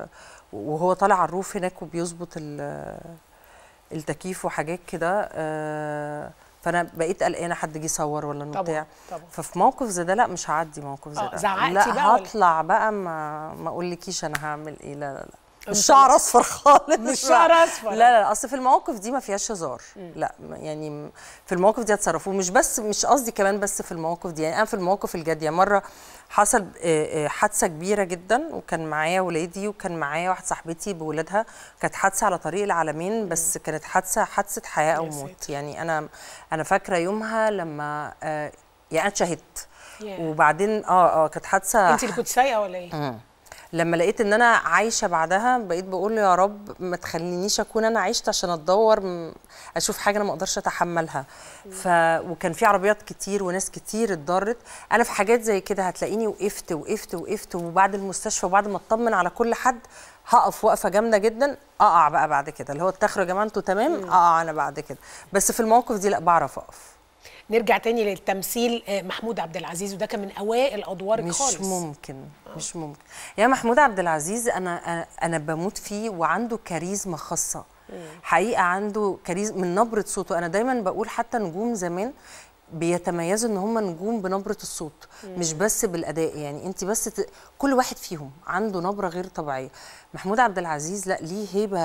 وهو طالع على الروف هناك وبيظبط ال... التكييف وحاجات كده آه، فانا بقيت قلقانه حد جه يصور ولا إنه طبعاً، بتاع طبعاً. ففي موقف زي ده لا مش هعدي موقف زي آه، ده زعقتي لا بقى ولا؟ هطلع بقى ما ما اقولكيش انا هعمل ايه لا لا لا مش شعر اصفر خالص مش شعر أصفر. لا لا لا اصل في المواقف دي ما فيهاش هزار لا ما- يعني م- في المواقف دي هتصرفوا مش بس مش قصدي كمان بس في المواقف دي يعني انا في المواقف الجاديه مره حصل آه، آه، حادثه كبيره جدا وكان معايا ولادي وكان معايا واحده صاحبتي بولادها كانت حادثه على طريق العالمين بس كانت حادثه حادثه حياه او يا موت ساتر. يعني انا انا فاكره يومها لما آه، يعني انا اتشهدت ياه. وبعدين اه اه كانت حادثه انت اللي كنت سايقه ولا ايه مم. لما لقيت ان انا عايشه بعدها بقيت بقول له يا رب ما تخلينيش اكون انا عشت عشان اتدور م- اشوف حاجه انا ما اقدرش اتحملها ف وكان في عربيات كتير وناس كتير اتضرت انا في حاجات زي كده هتلاقيني وقفت وقفت وقفت وبعد المستشفى وبعد ما اطمن على كل حد هقف وقفه جامده جدا اقع بقى بعد كده اللي هو اتخروا يا جماعه انتوا تمام اقع انا بعد كده بس في المواقف دي لا بعرف اقف نرجع تاني للتمثيل آه، محمود عبد العزيز وده كان من اوائل ادوارك مش خالص ممكن مش ممكن يا محمود عبد العزيز انا أنا- انا بموت فيه وعنده كاريزما خاصه حقيقه عنده كاريزما من نبره صوته انا دايما بقول حتى نجوم زمان بيتميزوا ان هم نجوم بنبره الصوت مم. مش بس بالاداء يعني انت بس ت... كل واحد فيهم عنده نبره غير طبيعيه محمود عبد العزيز لا ليه هيبه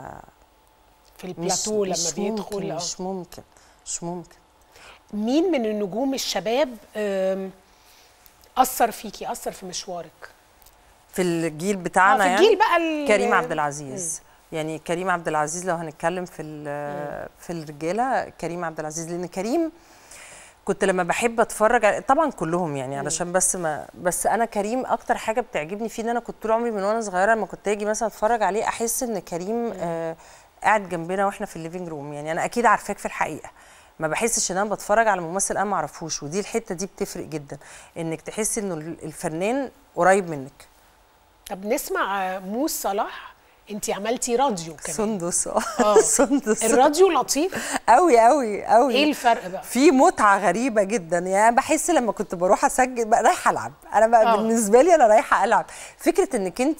في البلاتو لما مش بيدخل ممكن آه. مش ممكن مش ممكن مين من النجوم الشباب آم، اثر فيكي اثر في مشوارك في الجيل بتاعنا آه، في يعني الجيل بقى ال- كريم عبد العزيز يعني كريم عبد العزيز لو هنتكلم في ال- في الرجاله كريم عبد العزيز لان كريم كنت لما بحب اتفرج على- طبعا كلهم يعني علشان بس ما بس انا كريم اكتر حاجه بتعجبني فيه ان انا كنت طول عمري من وانا صغيره لما كنت اجي مثلا اتفرج عليه احس ان كريم آه قاعد جنبنا واحنا في الليفينج روم يعني انا اكيد عارفاك في الحقيقه ما بحسش ان انا بتفرج على ممثل انا ما اعرفوش ودي الحته دي بتفرق جدا انك تحسي انه الفنان قريب منك طب نسمع آه، موس صلاح انت عملتي راديو كمان سندس اه سندس الراديو لطيف قوي قوي قوي ايه الفرق بقى في متعه غريبه جدا يعني أنا بحس لما كنت بروح اسجل بقى رايحه العب انا بقى آه. بالنسبه لي انا رايحه العب فكره انك انت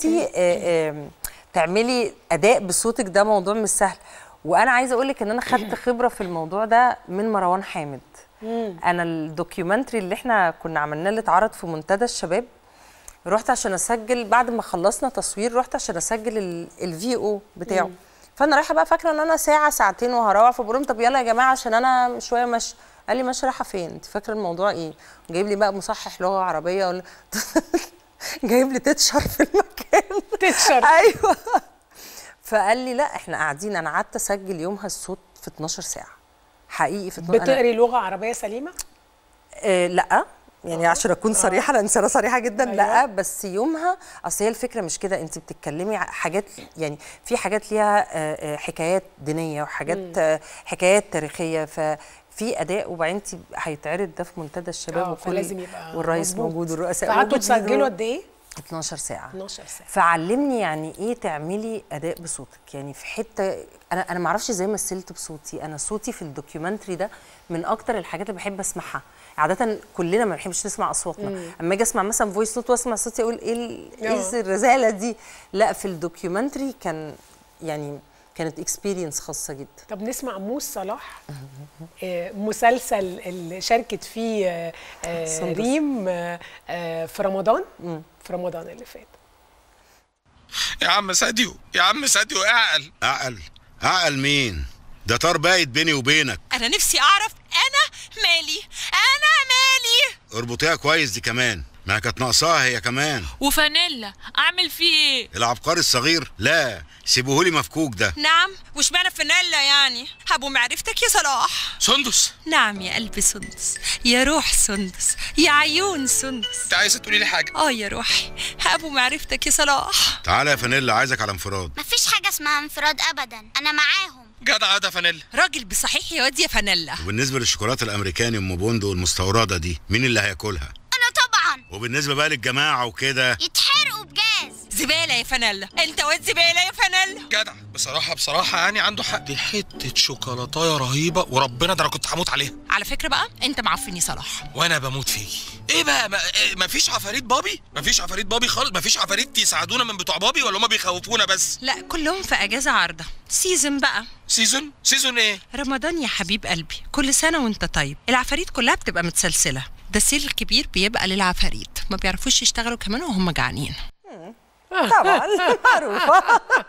تعملي اداء بصوتك ده موضوع مش سهل وانا عايزه اقول لك ان انا خدت خبره في الموضوع ده من مروان حامد انا الدوكيومنتري اللي احنا كنا عملناه اللي اتعرض في منتدى الشباب رحت عشان اسجل بعد ما خلصنا تصوير رحت عشان اسجل الفي او بتاعه مم. فانا رايحه بقى فاكره ان انا ساعه ساعتين وهروح فبقول لهم طب يلا يا جماعه عشان انا شويه ماشي قال لي ماشي رايحه فين انت فاكره الموضوع ايه جايب لي بقى مصحح لغه عربيه ولا جايب لي تتشر في المكان تتشر ايوه فقال لي لا احنا قاعدين انا قعدت اسجل يومها الصوت في 12 ساعه حقيقي في 12 أنا- بتقري لغه عربيه سليمه آه لا يعني عشان اكون صريحه لان انا صريحه جدا أيوة. لا بس يومها اصل هي الفكره مش كده انت بتتكلمي ع- حاجات يعني في حاجات ليها آه، آه، حكايات دينيه وحاجات مم. آه، حكايات تاريخيه ففي اداء وبعدين انت هيتعرض ده في منتدى الشباب آه، وكل فلازم يبقى والرئيس مظبوط. موجود والرؤساء فقعدتوا موجودين. تسجلوا قد ايه 12 ساعه 12 ساعه فعلمني يعني ايه تعملي اداء بصوتك يعني في حته انا انا ما اعرفش ازاي مثلت بصوتي انا صوتي في الدوكيومنتري ده من اكتر الحاجات اللي بحب اسمعها عاده كلنا ما بنحبش نسمع اصواتنا مم. اما اجي اسمع مثلا فويس نوت واسمع صوتي اقول ايه ال- آه. ايه الرساله دي لا في الدوكيومنتري كان يعني كانت اكسبيرينس خاصه جدا طب نسمع موس صلاح آه، مسلسل اللي شاركت فيه آه، آه، سندس. ريم آه، آه، في رمضان في رمضان اللي فات يا عم ساديو يا عم ساديو اعقل اعقل اعقل مين ده طار بايت بيني وبينك انا نفسي اعرف انا مالي انا مالي اربطيها كويس دي كمان ما كانت ناقصاها هي كمان وفانيلا اعمل فيه ايه العبقري الصغير لا سيبوهولي مفكوك ده نعم وش معنى فانيلا يعني هبو معرفتك يا صلاح سندس نعم يا قلبي سندس يا روح سندس يا عيون سندس انت عايزه تقولي لي حاجه اه يا روحي هبو معرفتك يا صلاح تعالى يا فانيلا عايزك على انفراد مفيش حاجة اسمها انفراد أبدا أنا معاهم جدع ده فانيلا راجل بصحيح يا واد يا فانيلا وبالنسبه للشوكولاته الامريكاني ام بوندو المستورده دي مين اللي هياكلها أنا طبعا وبالنسبه بقى للجماعه وكده يتحرقوا بجاز زبالة يا فانيلا انت واد زبالة يا فانيلا جدع بصراحه بصراحه يعني عنده حق دي حته شوكولاتايه رهيبه وربنا ده انا كنت هموت عليها على فكرة بقى انت معفني صلاح وانا بموت فيه ايه بقى ما إيه مفيش عفاريت بابي مفيش عفاريت بابي خالص مفيش عفاريت يساعدونا من بتوع بابي ولا هما بيخوفونا بس لا كلهم في اجازة عارضة سيزن بقى سيزون سيزون ايه رمضان يا حبيب قلبي كل سنة وانت طيب العفاريت كلها بتبقى متسلسلة ده السيل الكبير بيبقى للعفاريت ما بيعرفوش يشتغلوا كمان وهم جعانين طبعا معروفه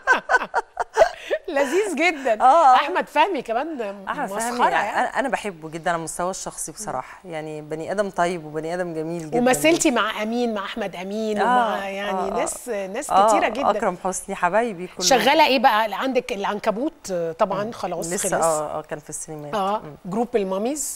لذيذ جدا آه. احمد فهمي كمان احمد فهمي مسخره يعني يعني انا أنا بحبه جدا على المستوى الشخصي بصراحه يعني بني ادم طيب وبني ادم جميل جدا ومثلتي مع امين مع احمد امين آه، ومع يعني آه، آه. ناس ناس آه، كتيره جدا اكرم حسني حبايبي كلهم شغاله ايه بقى عندك العنكبوت آه، طبعا خلاص لسه خلص اه اه كان في السينمات اه مم. جروب الماميز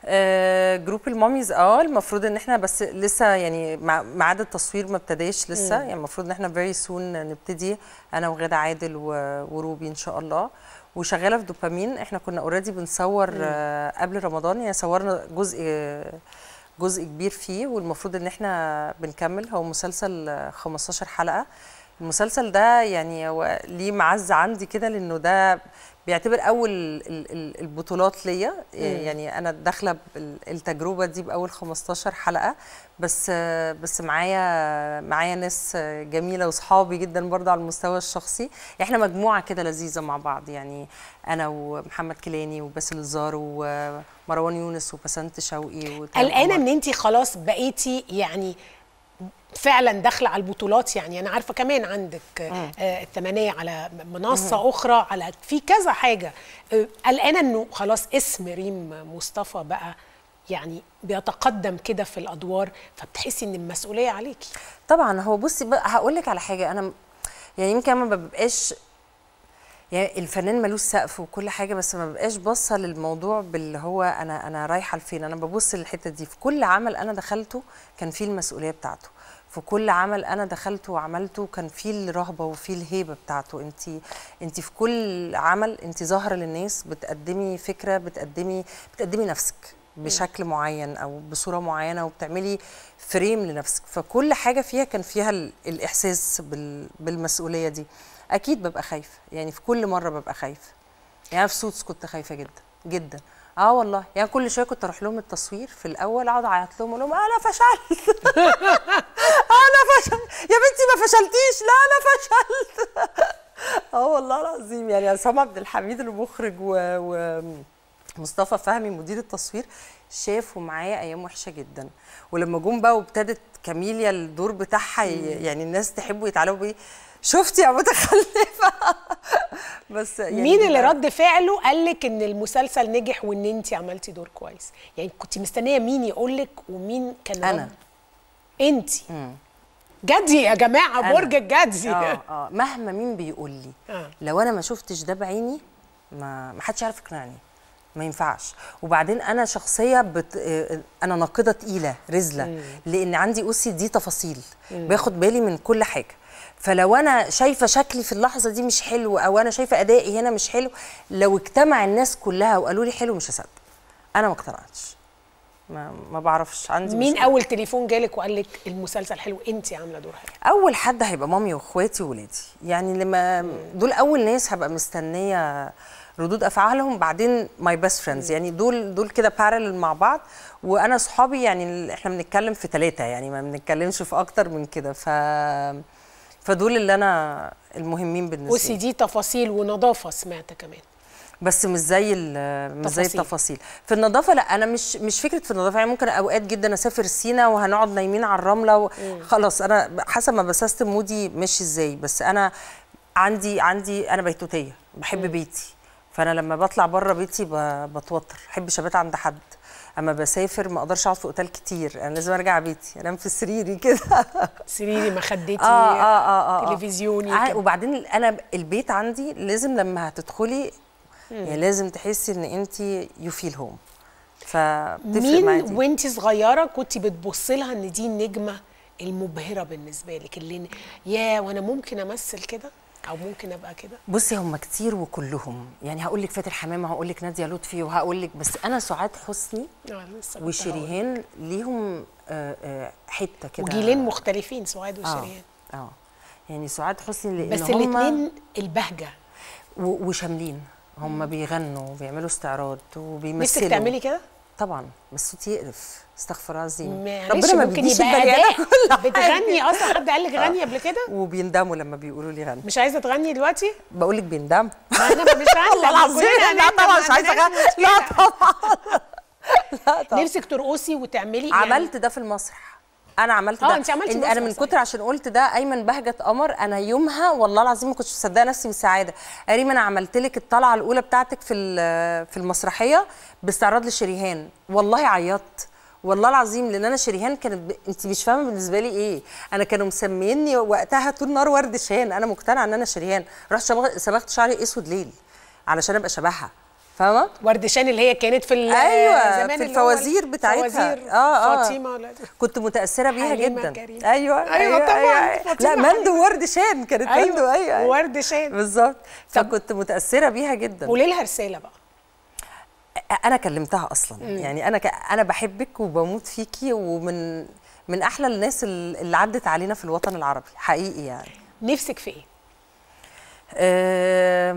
آه، جروب الماميز اه المفروض ان احنا بس لسه يعني مع- ميعاد التصوير ما ابتداش لسه مم. يعني المفروض ان احنا فيري سون نبتدي انا وغادة عادل و- وروبي ان شاء الله وشغاله في دوبامين احنا كنا اوريدي بنصور مم. آه، قبل رمضان يعني صورنا جزء جزء كبير فيه والمفروض ان احنا بنكمل هو مسلسل آه، 15 حلقه المسلسل ده يعني هو ليه معزه عندي كده لانه ده بيعتبر اول ال- ال- البطولات ليا مم. يعني انا داخله بال- التجربه دي باول 15 حلقه بس آه، بس معايا معايا ناس آه، جميله واصحابي جدا برضه على المستوى الشخصي احنا مجموعه كده لذيذه مع بعض يعني انا ومحمد كيلاني وباسل الزار ومروان يونس وبسنت شوقي وتامر قلقانه قمر. ان انت خلاص بقيتي يعني فعلا داخله على البطولات يعني انا عارفه كمان عندك آه الثمانيه على منصه مم. اخرى على في كذا حاجه آه، قلقانه انه خلاص اسم ريم مصطفى بقى يعني بيتقدم كده في الادوار فبتحسي ان المسؤوليه عليكي طبعا هو بصي بقى هقول لك على حاجه انا م- يعني يمكن ما ببقاش يعني الفنان ملوش سقف وكل حاجه بس ما ببقاش باصه للموضوع باللي هو انا انا رايحه لفين انا ببص للحته دي في كل عمل انا دخلته كان فيه المسؤوليه بتاعته في كل عمل انا دخلته وعملته كان فيه الرهبه وفيه الهيبه بتاعته انت انت في كل عمل انت ظاهره للناس بتقدمي فكره بتقدمي بتقدمي نفسك بشكل معين او بصوره معينه وبتعملي فريم لنفسك فكل حاجه فيها كان فيها ال- الاحساس بال- بالمسؤوليه دي اكيد ببقى خايفه يعني في كل مره ببقى خايفه يعني في سوتس كنت خايفه جدا جدا اه والله يعني كل شويه كنت اروح لهم التصوير في الاول اقعد اعيط لهم اقول لهم انا فشلت انا فشلت يا بنتي ما فشلتيش لا انا فشلت اه والله العظيم يعني عصام عبد الحميد المخرج و, و... مصطفى فهمي مدير التصوير شافوا معايا ايام وحشه جدا ولما جم بقى وابتدت كاميليا الدور بتاعها ي- مم. يعني الناس تحبوا يتعلقوا بيه شفتي يا متخلفه بس يعني مين اللي بقى- رد فعله قال لك ان المسلسل نجح وان انت عملتي دور كويس يعني كنت مستنيه مين يقول لك ومين كان أنا. رد؟ انت جدي يا جماعه أنا. برج الجدي اه اه مهما مين بيقول لي آه. لو انا ما شفتش ده بعيني ما ما حدش يعرف يقنعني ما ينفعش وبعدين انا شخصيه بت... آه، انا ناقده تقيله رزله لان عندي اوسي دي تفاصيل مم. باخد بالي من كل حاجه فلو انا شايفه شكلي في اللحظه دي مش حلو او انا شايفه ادائي هنا مش حلو لو اجتمع الناس كلها وقالوا لي حلو مش هصدق انا ما اقتنعتش ما, ما بعرفش عندي مين مشكلة. اول تليفون جالك وقال لك المسلسل حلو انت عامله دور حلو اول حد هيبقى مامي واخواتي وولادي يعني لما دول اول ناس هبقى مستنيه ردود افعالهم بعدين ماي بيست فريندز يعني دول دول كده بارلل مع بعض وانا صحابي يعني ال- احنا بنتكلم في ثلاثه يعني ما بنتكلمش في اكتر من كده ف فدول اللي انا المهمين بالنسبه وسي لي دي تفاصيل ونظافه سمعت كمان بس مش زي ال- مش زي تفاصيل. التفاصيل في النظافه لا انا مش مش فكره في النظافه يعني ممكن اوقات جدا اسافر سينا وهنقعد نايمين على الرمله و... خلاص انا حسب ما بسستم مودي ماشي ازاي بس انا عندي عندي انا بيتوتيه بحب مم. بيتي فانا لما بطلع بره بيتي ب... بتوتر بحب ابات عند حد اما بسافر ما اقدرش اقعد في اوتيل كتير انا لازم ارجع بيتي انام في سريري كده سريري مخدتي اه اه اه, آه. تلفزيوني آه كده. وبعدين انا البيت عندي لازم لما هتدخلي يعني لازم تحسي ان انت يو فيل هوم فبتفرق معايا مين دي. وانت صغيره كنت بتبصي لها ان دي النجمه المبهره بالنسبه لك اللي يا وانا ممكن امثل كده او ممكن ابقى كده بصي هم كتير وكلهم يعني هقول لك فاتن حمامه هقول لك ناديه لطفي وهقول لك بس انا سعاد حسني آه، لسه كنت وشريهان ليهم آه، آه، حته كده وجيلين مختلفين سعاد آه، وشريهان اه يعني سعاد حسني لان بس هم الاثنين البهجه و- وشاملين هم بيغنوا وبيعملوا استعراض وبيمثلوا نفسك تعملي كده؟ طبعا بس صوتي يقرف استغفر الله العظيم معلش ممكن بيديش يبقى البني آدم اداء كل حاجة. بتغني اصلا حد قال لك غني قبل كده وبيندموا لما بيقولوا لي غني مش عايزه تغني دلوقتي بقول لك بيندموا ما انا مش عارفه والله العظيم لا طبعا مش عايزه اغني لا طبعا لا طبعا نفسك ترقصي وتعملي عملت ده في المسرح انا عملت آه، ده أنت عملتي إن مسرح، انا من كتر عشان قلت ده ايمن بهجت قمر انا يومها والله العظيم ما كنتش مصدقه نفسي من السعاده قال انا عملت لك الطلعه الاولى بتاعتك في ال- في المسرحيه باستعراض لشريهان والله عيطت والله العظيم لان انا شريهان كانت ب... انت مش فاهمه بالنسبه لي ايه انا كانوا مسميني وقتها طول النهار ورد شان انا مقتنعه ان انا شريهان رحت شبغ- صبغت شعري اسود ليل علشان ابقى شبهها فاهمه ورد شان اللي هي كانت في ال- ايوه زمان في اللي هو الفوازير بتاعتها فوازير اه اه فاطمه ولا كنت متاثره بيها حليمة جدا كريم. ايوه أيوة طبعاً، أيوة. فاطمة لا مندو وورد شان كانت أيوة، مندو ايوه أيوة. ورد شان بالظبط فكنت متاثره بيها جدا قولي لها رساله بقى انا كلمتها اصلا مم. يعني انا ك... انا بحبك وبموت فيكي ومن من احلى الناس ال- اللي عدت علينا في الوطن العربي حقيقي يعني نفسك في ايه أه...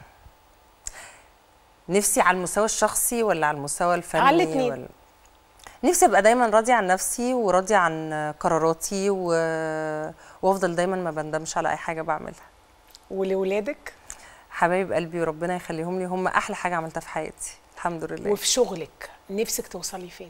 نفسي على المستوى الشخصي ولا على المستوى الفني على الاتنين. ولا... نفسي ابقى دايما راضيه عن نفسي وراضيه عن قراراتي و... وافضل دايما ما بندمش على اي حاجه بعملها ولولادك حبايب قلبي وربنا يخليهم لي هم احلى حاجه عملتها في حياتي الحمد لله وفي شغلك نفسك توصلي فين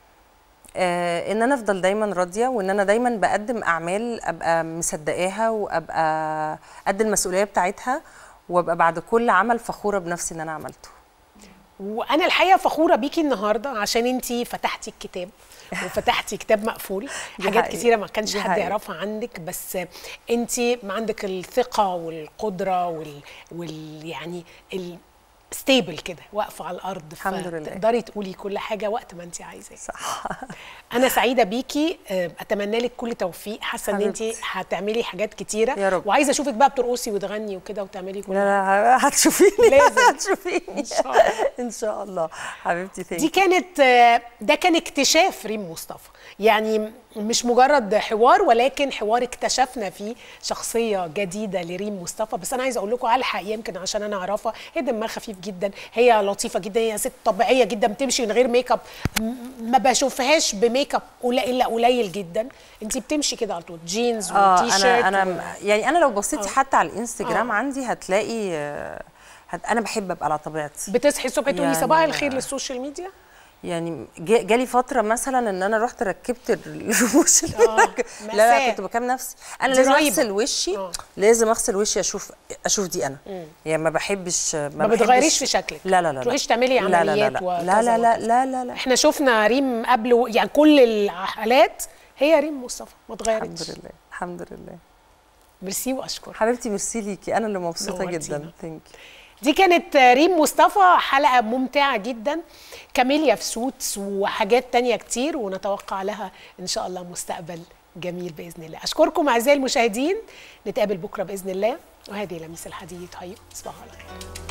آه ان انا افضل دايما راضيه وان انا دايما بقدم اعمال ابقى مصدقاها وابقى قد المسؤوليه بتاعتها وابقى بعد كل عمل فخوره بنفسي ان انا عملته وانا الحقيقه فخوره بيكي النهارده عشان انتي فتحتي الكتاب وفتحتي كتاب مقفول دي حاجات حقيقة. كتيره ما كانش دي حد حقيقة. يعرفها عنك بس انتي عندك الثقه والقدره وال, وال... يعني ستيبل كده واقفه على الارض الحمد لله. تقدري تقولي كل حاجه وقت ما انت عايزاه صح انا سعيده بيكي آه، اتمنى لك كل توفيق حاسه ان انت حبيبتي. هتعملي حاجات كتيره يا رب. وعايزه اشوفك بقى بترقصي وتغني وكده وتعملي كل لا لا هتشوفيني لازم. هتشوفيني ان شاء الله ان شاء الله حبيبتي ثانك دي كانت آه، ده كان اكتشاف ريم مصطفى يعني مش مجرد حوار ولكن حوار اكتشفنا فيه شخصيه جديده لريم مصطفى بس انا عايزه اقول لكم على الحقيقه يمكن عشان انا اعرفها هي دمها خفيف جدا هي لطيفه جدا هي ست طبيعيه جدا بتمشي من غير ميك اب م- ما بشوفهاش بميك اب قليل- الا قليل جدا انت بتمشي كده على طول جينز اه وتي شيرت انا انا يعني انا لو بصيتي آه. حتى على الانستجرام آه. عندي هتلاقي آه، هت انا بحب ابقى على طبيعتي بتصحي الصبح تقولي يعني- صباح الخير للسوشيال ميديا يعني جا- جالي فتره مثلا ان انا رحت ركبت الرموش اللي آه، رك- لا لا مأساة. كنت بكام نفسي انا دي لازم رهيبة. اغسل وشي آه. لازم اغسل وشي اشوف اشوف دي انا مم. يعني ما بحبش ما, ما بحبش- بتغيريش في شكلك لا لا لا تروحيش تعملي لا لا لا عمليات لا وكذا لا لا لا وكذا. لا لا لا احنا شفنا ريم قبل يعني كل الحالات هي ريم مصطفى ما اتغيرتش الحمد لله الحمد لله ميرسي واشكر حبيبتي ميرسي ليكي انا اللي مبسوطه نورتينا. جدا ثانك دي كانت ريم مصطفى حلقة ممتعة جدا كاميليا في سوتس وحاجات تانية كتير ونتوقع لها إن شاء الله مستقبل جميل بإذن الله أشكركم أعزائي المشاهدين نتقابل بكرة بإذن الله وهذه لميس الحديد هاي تصبحوا على خير